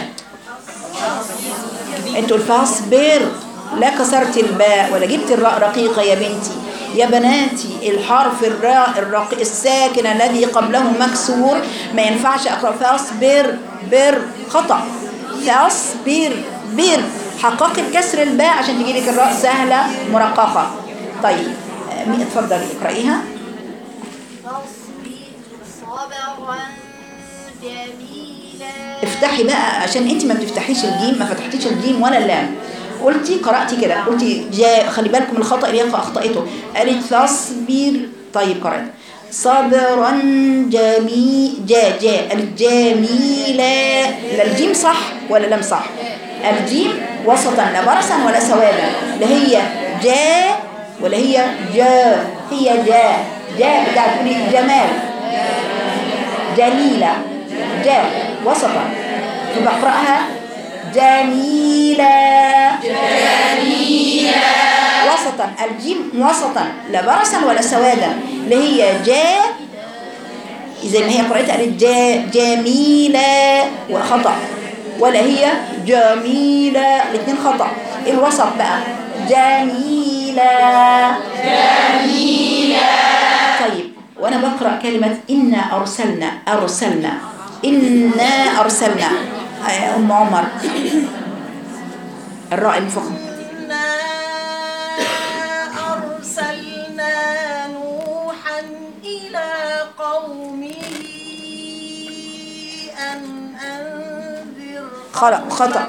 انتوا الفاصبر لا كسرت الباء ولا جبت الراء رقيقه يا بنتي يا بناتي الحرف الراء الرق... الساكن الذي قبله مكسور ما ينفعش اقرا فاصبر بر خطا فاصبر بر حققي كسر الباء عشان تجي لك الراء سهله مرققه طيب آه، مين اتفضلي اقرايها فاصبر صبرا جميلا افتحي بقى عشان انت ما بتفتحيش الجيم ما فتحتيش الجيم ولا اللام قلتي قرأتي كده قلتي جاء خلي بالكم من الخطأ اللي هي أخطأته قالت فاصبر طيب قرأت صبرا جميل جا جا الجميلة لا الجيم صح ولا لم صح الجيم وسطا لا برصا ولا سوادا لا هي جا ولا هي جا هي جا جا بتاعت تقولي جمال جميلة جاء وسطا فبقرأها جميلة جميلة وسطا الجيم وسطا لا برصا ولا سوادا اللي هي جاء زي ما هي قرأتها قالت جاء جميلة وخطأ ولا هي جميلة الاثنين خطأ الوسط بقى جميلة طيب وانا بقرا كلمه انا ارسلنا ارسلنا انا ارسلنا آه، ام عمر الراء المفخم إنا أرسلنا نوحا إلى قومه أن أنذر خطا خطا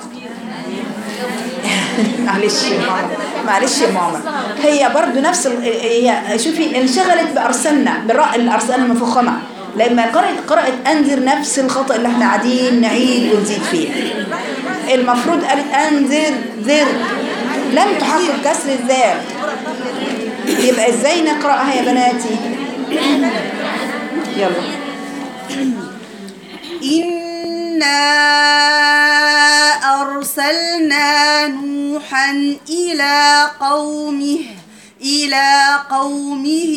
معلش يا ماما معلش يا ماما هي برضو نفس ال... هي شوفي انشغلت بارسلنا بالراء الارسلنا المفخمه لما قرأت قرأت انذر نفس الخطأ اللي احنا قاعدين نعيد ونزيد فيه المفروض قالت انذر ذر لم تحقق كسر الذال يبقى ازاي نقرأها يا بناتي يلا إنا أرسلنا نوحا إلى قومه إلى قومه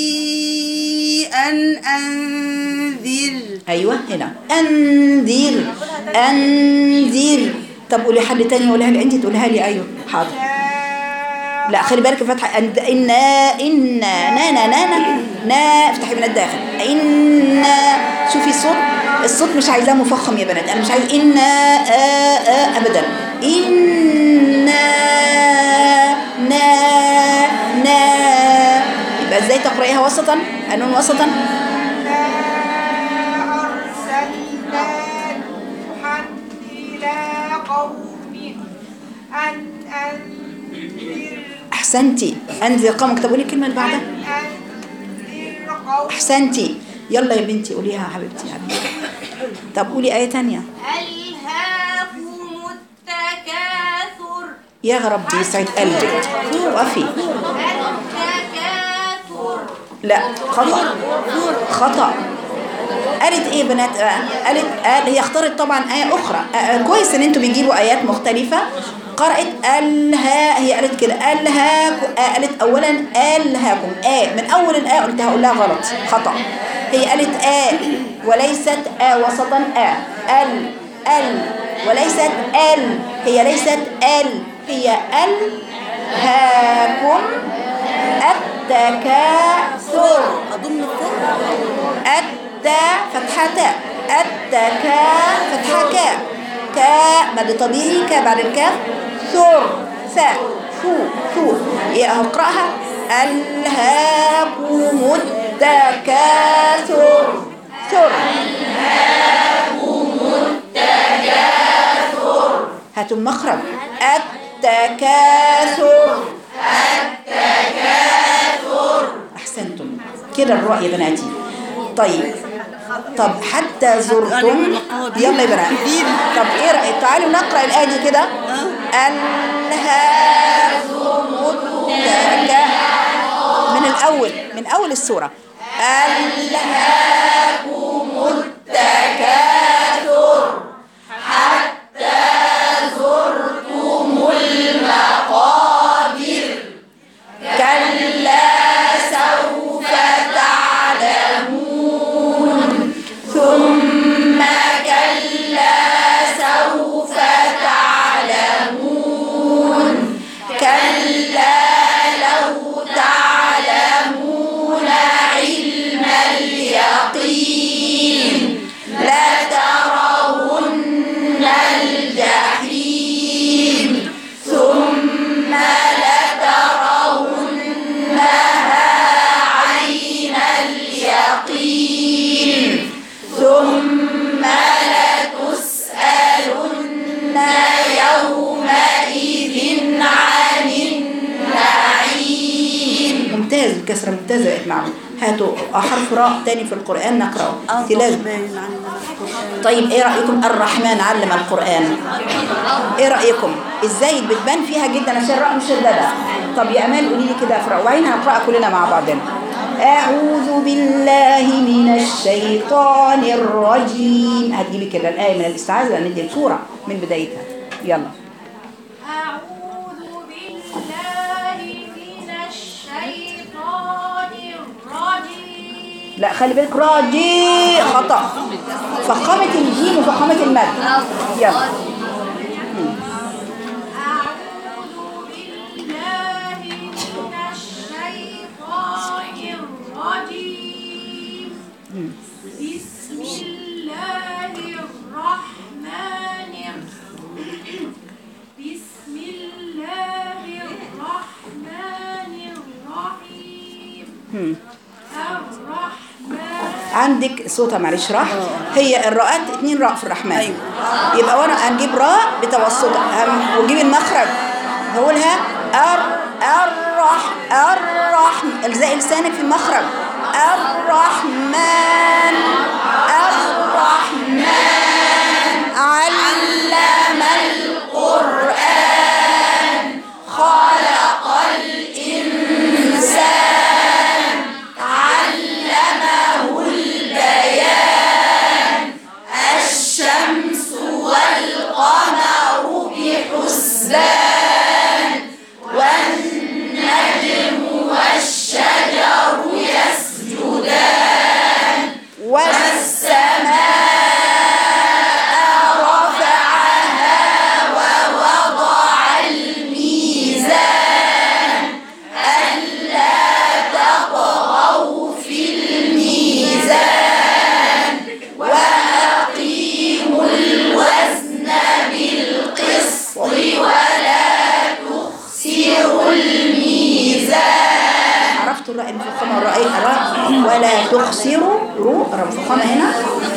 أن أنذر ايوه هنا انذر انذر طب قولي حد تاني يقولها لي انت تقولها لي ايوه حاضر لا خلي بالك الفتحة أن إن إن نا نا نا نا نا افتحي من الداخل إن شوفي الصوت الصوت مش عايزاه مفخم يا بنات أنا مش عايز إن آ آ أبدا إن نا نا يبقى ازاي تقرأيها وسطا النون وسطا أرسلنا نوحا إلى قومه أن أنذر أحسنتي أنذر قومك طب قولي الكلمة اللي بعدها أن أنذر قومك أحسنتي يلا يا بنتي قوليها يا حبيبتي يا حبيبتي طب قولي آية تانية ألهاكم التكاثر يا رب يسعد قلبك وفي التكاثر لا خطأ خطأ قالت ايه يا بنات بقى؟ قالت قال هي اختارت طبعا آية أخرى آه، آه، كويس إن أنتوا بتجيبوا آيات مختلفة قرأت ألها هي قالت كده ألهاكم آه قالت أولا ألهاكم آه من أول الآية قلتها أقول لها غلط خطأ هي قالت آه وليست آه وسطا آه ال ال وليست ال هي ليست ال هي ألهاكم التكاثر أضم الثاء التا فتحة تاء التكا فتحة كاء كاء مد طبيعي كاء بعد الكاف ثر ثاء فو فو ايه اهو اقراها الهاكم التكاثر ثر هاتوا المخرج التكاثر احسنتم كده الراء يا بناتي طيب طب حتى زرتم يلا يا بنات طب ايه رايك تعالوا نقرا الايه دي كده الهاكم التكا من الاول من اول السوره الهاكم التكاثر كلا سوف تعلمون ثم كلا سوف تعلمون كلا لو تعلمون علم اليقين لترون الجحيم ثم لترونها عين اليقين ثم لتسألن يومئذ عن النعيم ممتاز الكسرة ممتازة يا معهم هاتوا حرف راء تاني في القرآن نقرأه أعوذ تلاز بالله عن القرآن طيب ايه رأيكم الرحمن علم القرآن ايه رأيكم ازاي بتبان فيها جدا عشان الراء مشددة طب يا امال قولي لي كده اقرا وبعدين هنقرأ كلنا مع بعضنا أعوذ بالله من الشيطان الرجيم هتجيبي كده الآية من الاستعاذة ندي السورة من بدايتها يلا أعوذ بالله من الشيطان الرجيم لا خلي بالك راجي خطأ فخامة الجيم وفخامة المد يلا أعوذ بالله من الشيطان الرجيم بسم الله الرحمن الرحيم بسم الله الرحمن الرحيم هم. الرحمن عندك صوتها معلش راح هي الراءات اتنين راء في الرحمن أيوة. يبقى وانا هنجيب راء بتوسطها هم- وجيب المخرج هقولها ار الرح الرحم الزق لسانك في المخرج الرحمن الرحمن علم القرآن خلق الإنسان علمه البيان الشمس والقمر بحسبان والنجم والشجر يسجدان والسماء عرفتوا الراء المفخمة والراء الراء ولا تخسروا رو الراء المفخمة هنا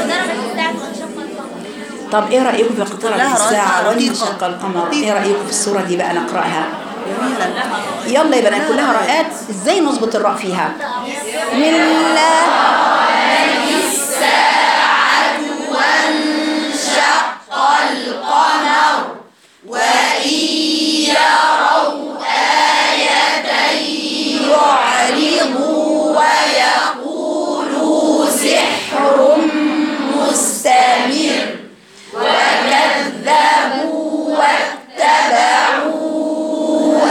طب ايه رأيكم في اقترب كلها رأي الساعة رقيقة. وانشق القمر ايه رأيكم في السورة دي بقى نقرأها يلا يا بنات كلها رأيات ازاي نظبط الراء فيها بسم الله يعرضوا ويقولوا سحر مستمر وكذبوا واتبعوا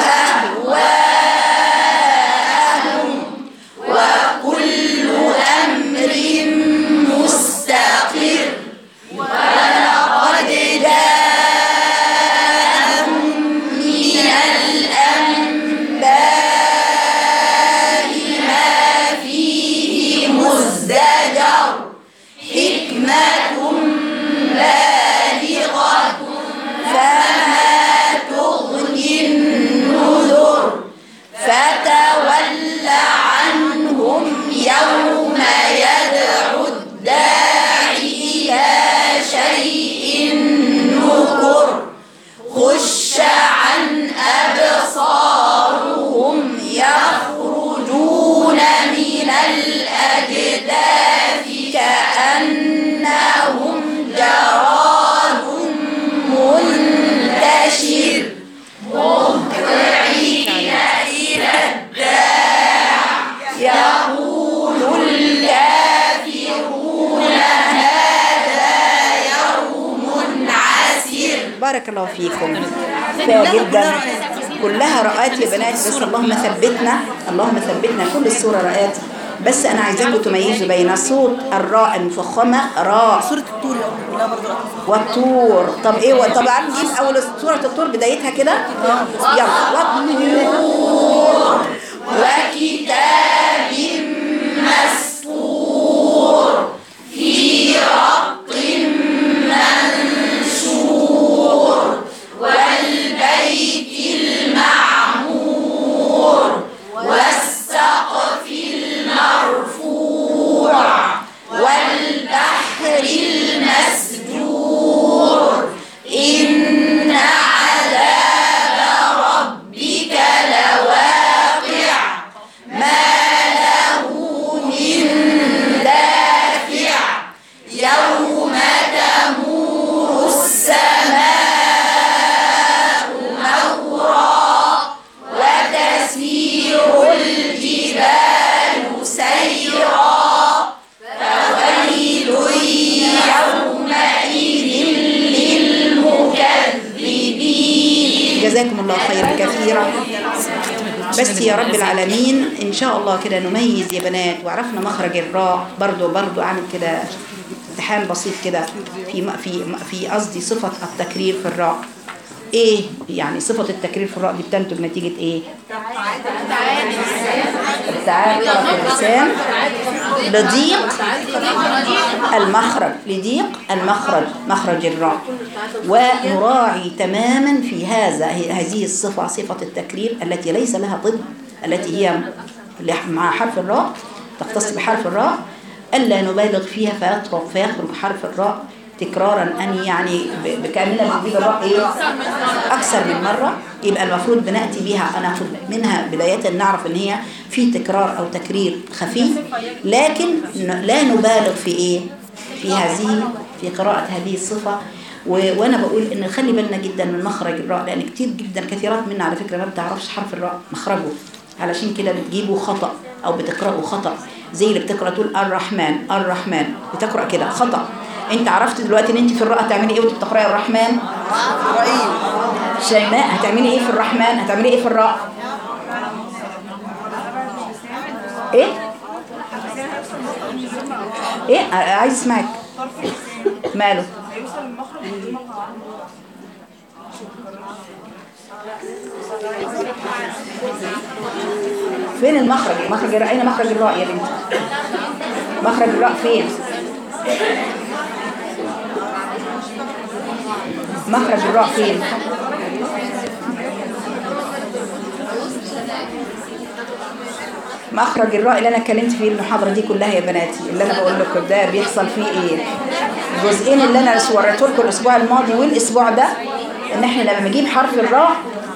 أهواءهم وكل أمر مستقر ولقد جاءهم من الأنباء ما فيه مزدجر حكمة بالغة فما تغني النذر فتول عنهم يوم يدعو الداعي إلى شيء نكر خش عن أبصارهم يخرجون من الأجداث كأنهم جراد منتشر مهطعين إلى الداع يقول الكافرون هذا يوم عسير بارك الله فيكم كفايه جدا كلها رأيات يا بنات بس اللهم ثبتنا اللهم ثبتنا كل السورة رأيات بس أنا عايزاكم تميزوا بين صوت الراء المفخمة راء سورة الطور يا أم كلها برضه رقم والطور طب ايه و- طب عارف نجيب اول سورة الطور بدايتها كده يلا والطور وكتاب مسطور في رق منشور والبيت المعمور والسقف المرفوع والبحر المسجور إن عذاب ربك لواقع ما له من دافع يوم تمور السماء مورا وتسير الجبال سيرا فويل يومئذ للمكذبين جزاكم الله خيرا كثيرا بس يا رب العالمين ان شاء الله كده نميز يا بنات وعرفنا مخرج الراء برضو برضو اعمل كده امتحان بسيط كده في في في قصدي صفة التكرير في الراء ايه يعني صفة التكرير في الراء دي بتنتج نتيجة ايه ابتعاد طرف اللسان لضيق المخرج لضيق المخرج مخرج الراء ونراعي تماما في هذا هذه الصفة صفة التكرير التي ليس لها ضد التي هي مع حرف الراء تختص بحرف الراء ألا نبالغ فيها فيطرق فيخرج حرف الراء تكرارا أن يعني ب- بكأننا بنجيب الراء إيه أكثر من مرة يبقى المفروض بنأتي بها ناخد منها بداية نعرف إن هي في تكرار أو تكرير خفيف لكن ن- لا نبالغ في إيه في هذه في قراءة هذه الصفة و- وانا بقول ان خلي بالنا جدا من مخرج الراء لان كتير جدا كثيرات منا على فكره ما بتعرفش حرف الراء مخرجه علشان كده بتجيبه خطا او بتقراه خطا زي اللي بتقرا تقول الرحمن الرحمن بتقرا كده خطا انت عرفت دلوقتي ان انت في الراء هتعملي ايه وانت بتقراي الرحمن رأيين شيماء هتعملي ايه في الرحمن هتعملي ايه في الراء ايه ايه ع- عايز اسمعك ماله فين المخرج مخرج الراء اين مخرج الراء يا بنتي مخرج الراء فين مخرج الراء فين مخرج الراء اللي انا اتكلمت فيه المحاضره دي كلها يا بناتي اللي انا بقول لكم ده بيحصل فيه ايه الجزئين اللي انا وريته لكم الاسبوع الماضي والاسبوع ده ان احنا لما نجيب حرف الراء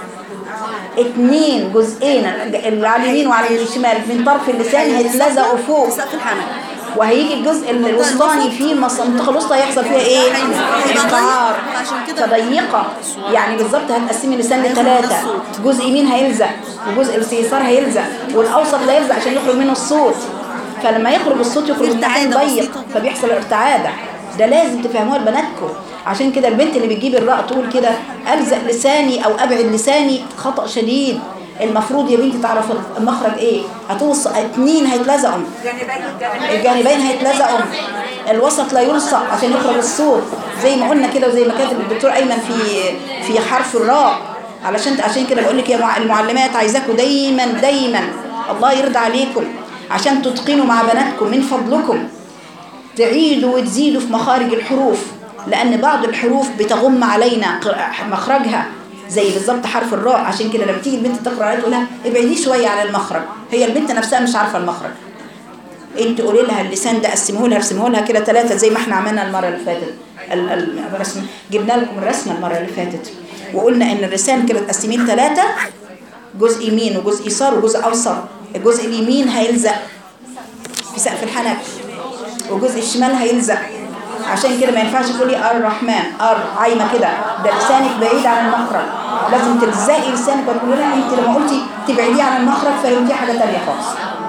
اتنين جزئين اللي على اليمين وعلى الشمال من طرف اللسان هيتلزقوا فوق سقف الحنك وهيجي الجزء الوسطاني فيه منطقه الوسطى هيحصل فيها ايه؟ انقعار عشان كده فضيقه يعني بالظبط هتقسمي اللسان لثلاثه جزء يمين هيلزق وجزء اليسار هيلزق والاوسط لا يلزق عشان يخرج منه الصوت فلما يخرج الصوت يخرج من مكان ارتعادة ضيق بسيطة كده. فبيحصل ارتعاده ده لازم تفهموها لبناتكم عشان كده البنت اللي بتجيب الراء تقول كده الزق لساني او ابعد لساني خطا شديد المفروض يا بنتي تعرف المخرج ايه هتوصل اتنين هيتلزقوا الجانبين هيتلزقوا الوسط لا يلصق عشان يخرج الصوت زي ما قلنا كده وزي ما كاتب الدكتور ايمن في في حرف الراء علشان عشان كده بقول لك يا مع- المعلمات عايزاكم دايما دايما الله يرضى عليكم عشان تتقنوا مع بناتكم من فضلكم تعيدوا وتزيدوا في مخارج الحروف لأن بعض الحروف بتغم علينا ق- مخرجها زي بالظبط حرف الراء عشان كده لما تيجي البنت تقرا عليها تقول لها ابعديه شويه عن المخرج هي البنت نفسها مش عارفه المخرج انت قولي لها اللسان ده قسمه لها ارسمه لها كده ثلاثه زي ما احنا عملنا المره اللي فاتت ال- ال- الرسم جبنا لكم الرسمه المره اللي فاتت وقلنا ان اللسان كده تقسميه لثلاثه جزء يمين وجزء يسار وجزء اوسط الجزء اليمين هيلزق في سقف الحنك وجزء الشمال هيلزق عشان كده ما ينفعش تقولي الرحمن ار عايمه كده ده لسانك بعيد عن المخرج لازم تلزقي لسانك وتقولي لها انت لما قلتي تبعديه عن المخرج فهمتي حاجه ثانيه خالص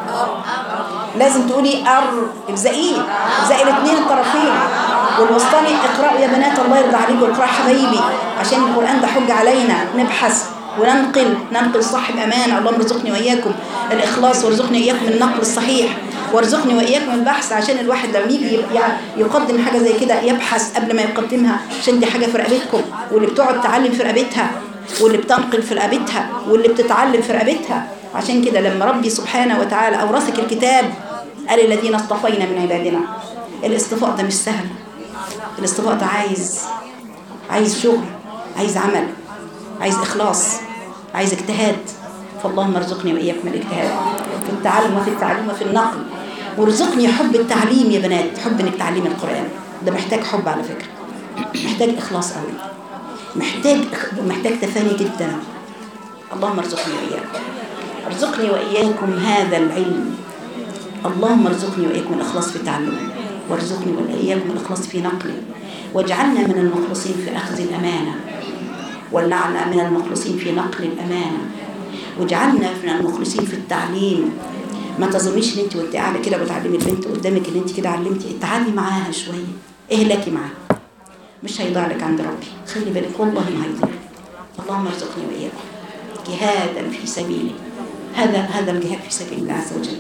لازم تقولي ار الزقيه الزقي الاثنين الطرفين والوسطاني اقرأوا يا بنات الله يرضى عليكم اقرأوا حبايبي عشان القرآن ده حج علينا نبحث وننقل ننقل صح بأمانة اللهم ارزقني وإياكم الإخلاص وارزقني وإياكم النقل الصحيح وارزقني وإياكم البحث عشان الواحد لما يجي يع- يقدم حاجة زي كده يبحث قبل ما يقدمها عشان دي حاجة في رقبتكم واللي بتقعد تعلم في رقبتها واللي بتنقل في رقبتها واللي بتتعلم في رقبتها عشان كده لما ربي سبحانه وتعالى أورثك الكتاب قال الذين اصطفينا من عبادنا الاصطفاء ده مش سهل الاصطفاء ده عايز عايز شغل عايز عمل عايز إخلاص عايز اجتهاد فاللهم ارزقني وإياكم الاجتهاد في التعلم وفي التعليم وفي النقل وارزقني حب التعليم يا بنات حب انك تعلمي القرآن ده محتاج حب على فكرة محتاج إخلاص قوي محتاج محتاج تفاني جدا اللهم ارزقني وإياكم ارزقني وإياكم هذا العلم اللهم ارزقني وإياكم الإخلاص في تعلمه وارزقني وإياكم الإخلاص في نقله واجعلنا من المخلصين في أخذ الأمانة واجعلنا من المخلصين في نقل الأمانة واجعلنا من المخلصين في التعليم ما تظنيش ان انت وانت قاعده كده بتعلمي البنت قدامك ان انت كده علمتي اتعاملي معاها شويه اهلكي معاها مش هيضيع لك عند ربي خلي بالك والله ما هيضيع اللهم ارزقني واياكم جهادا في سبيله هذا هذا الجهاد في سبيل الله عز وجل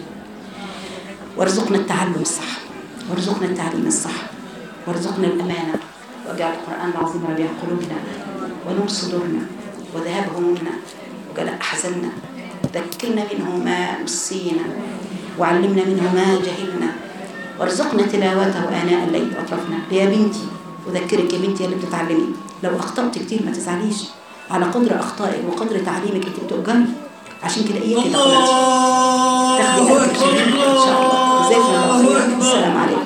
وارزقنا التعلم الصح وارزقنا التعليم الصح وارزقنا الأمانة واجعل القرآن العظيم ربيع قلوبنا ونور صدورنا وذهاب همومنا وجلاء أحزاننا ذكرنا منه ما نسينا وعلمنا منه ما جهلنا وارزقنا تلاوته آناء الليل وأطرافنا يا بنتي أذكرك يا بنتي اللي بتتعلمي لو أخطأت كتير ما تزعليش على قدر أخطائك وقدر تعليمك أنت بتؤجري عشان كده إياكي تاخدي تاخدي أجر إن شاء الله جزاكم الله خيرا السلام عليكم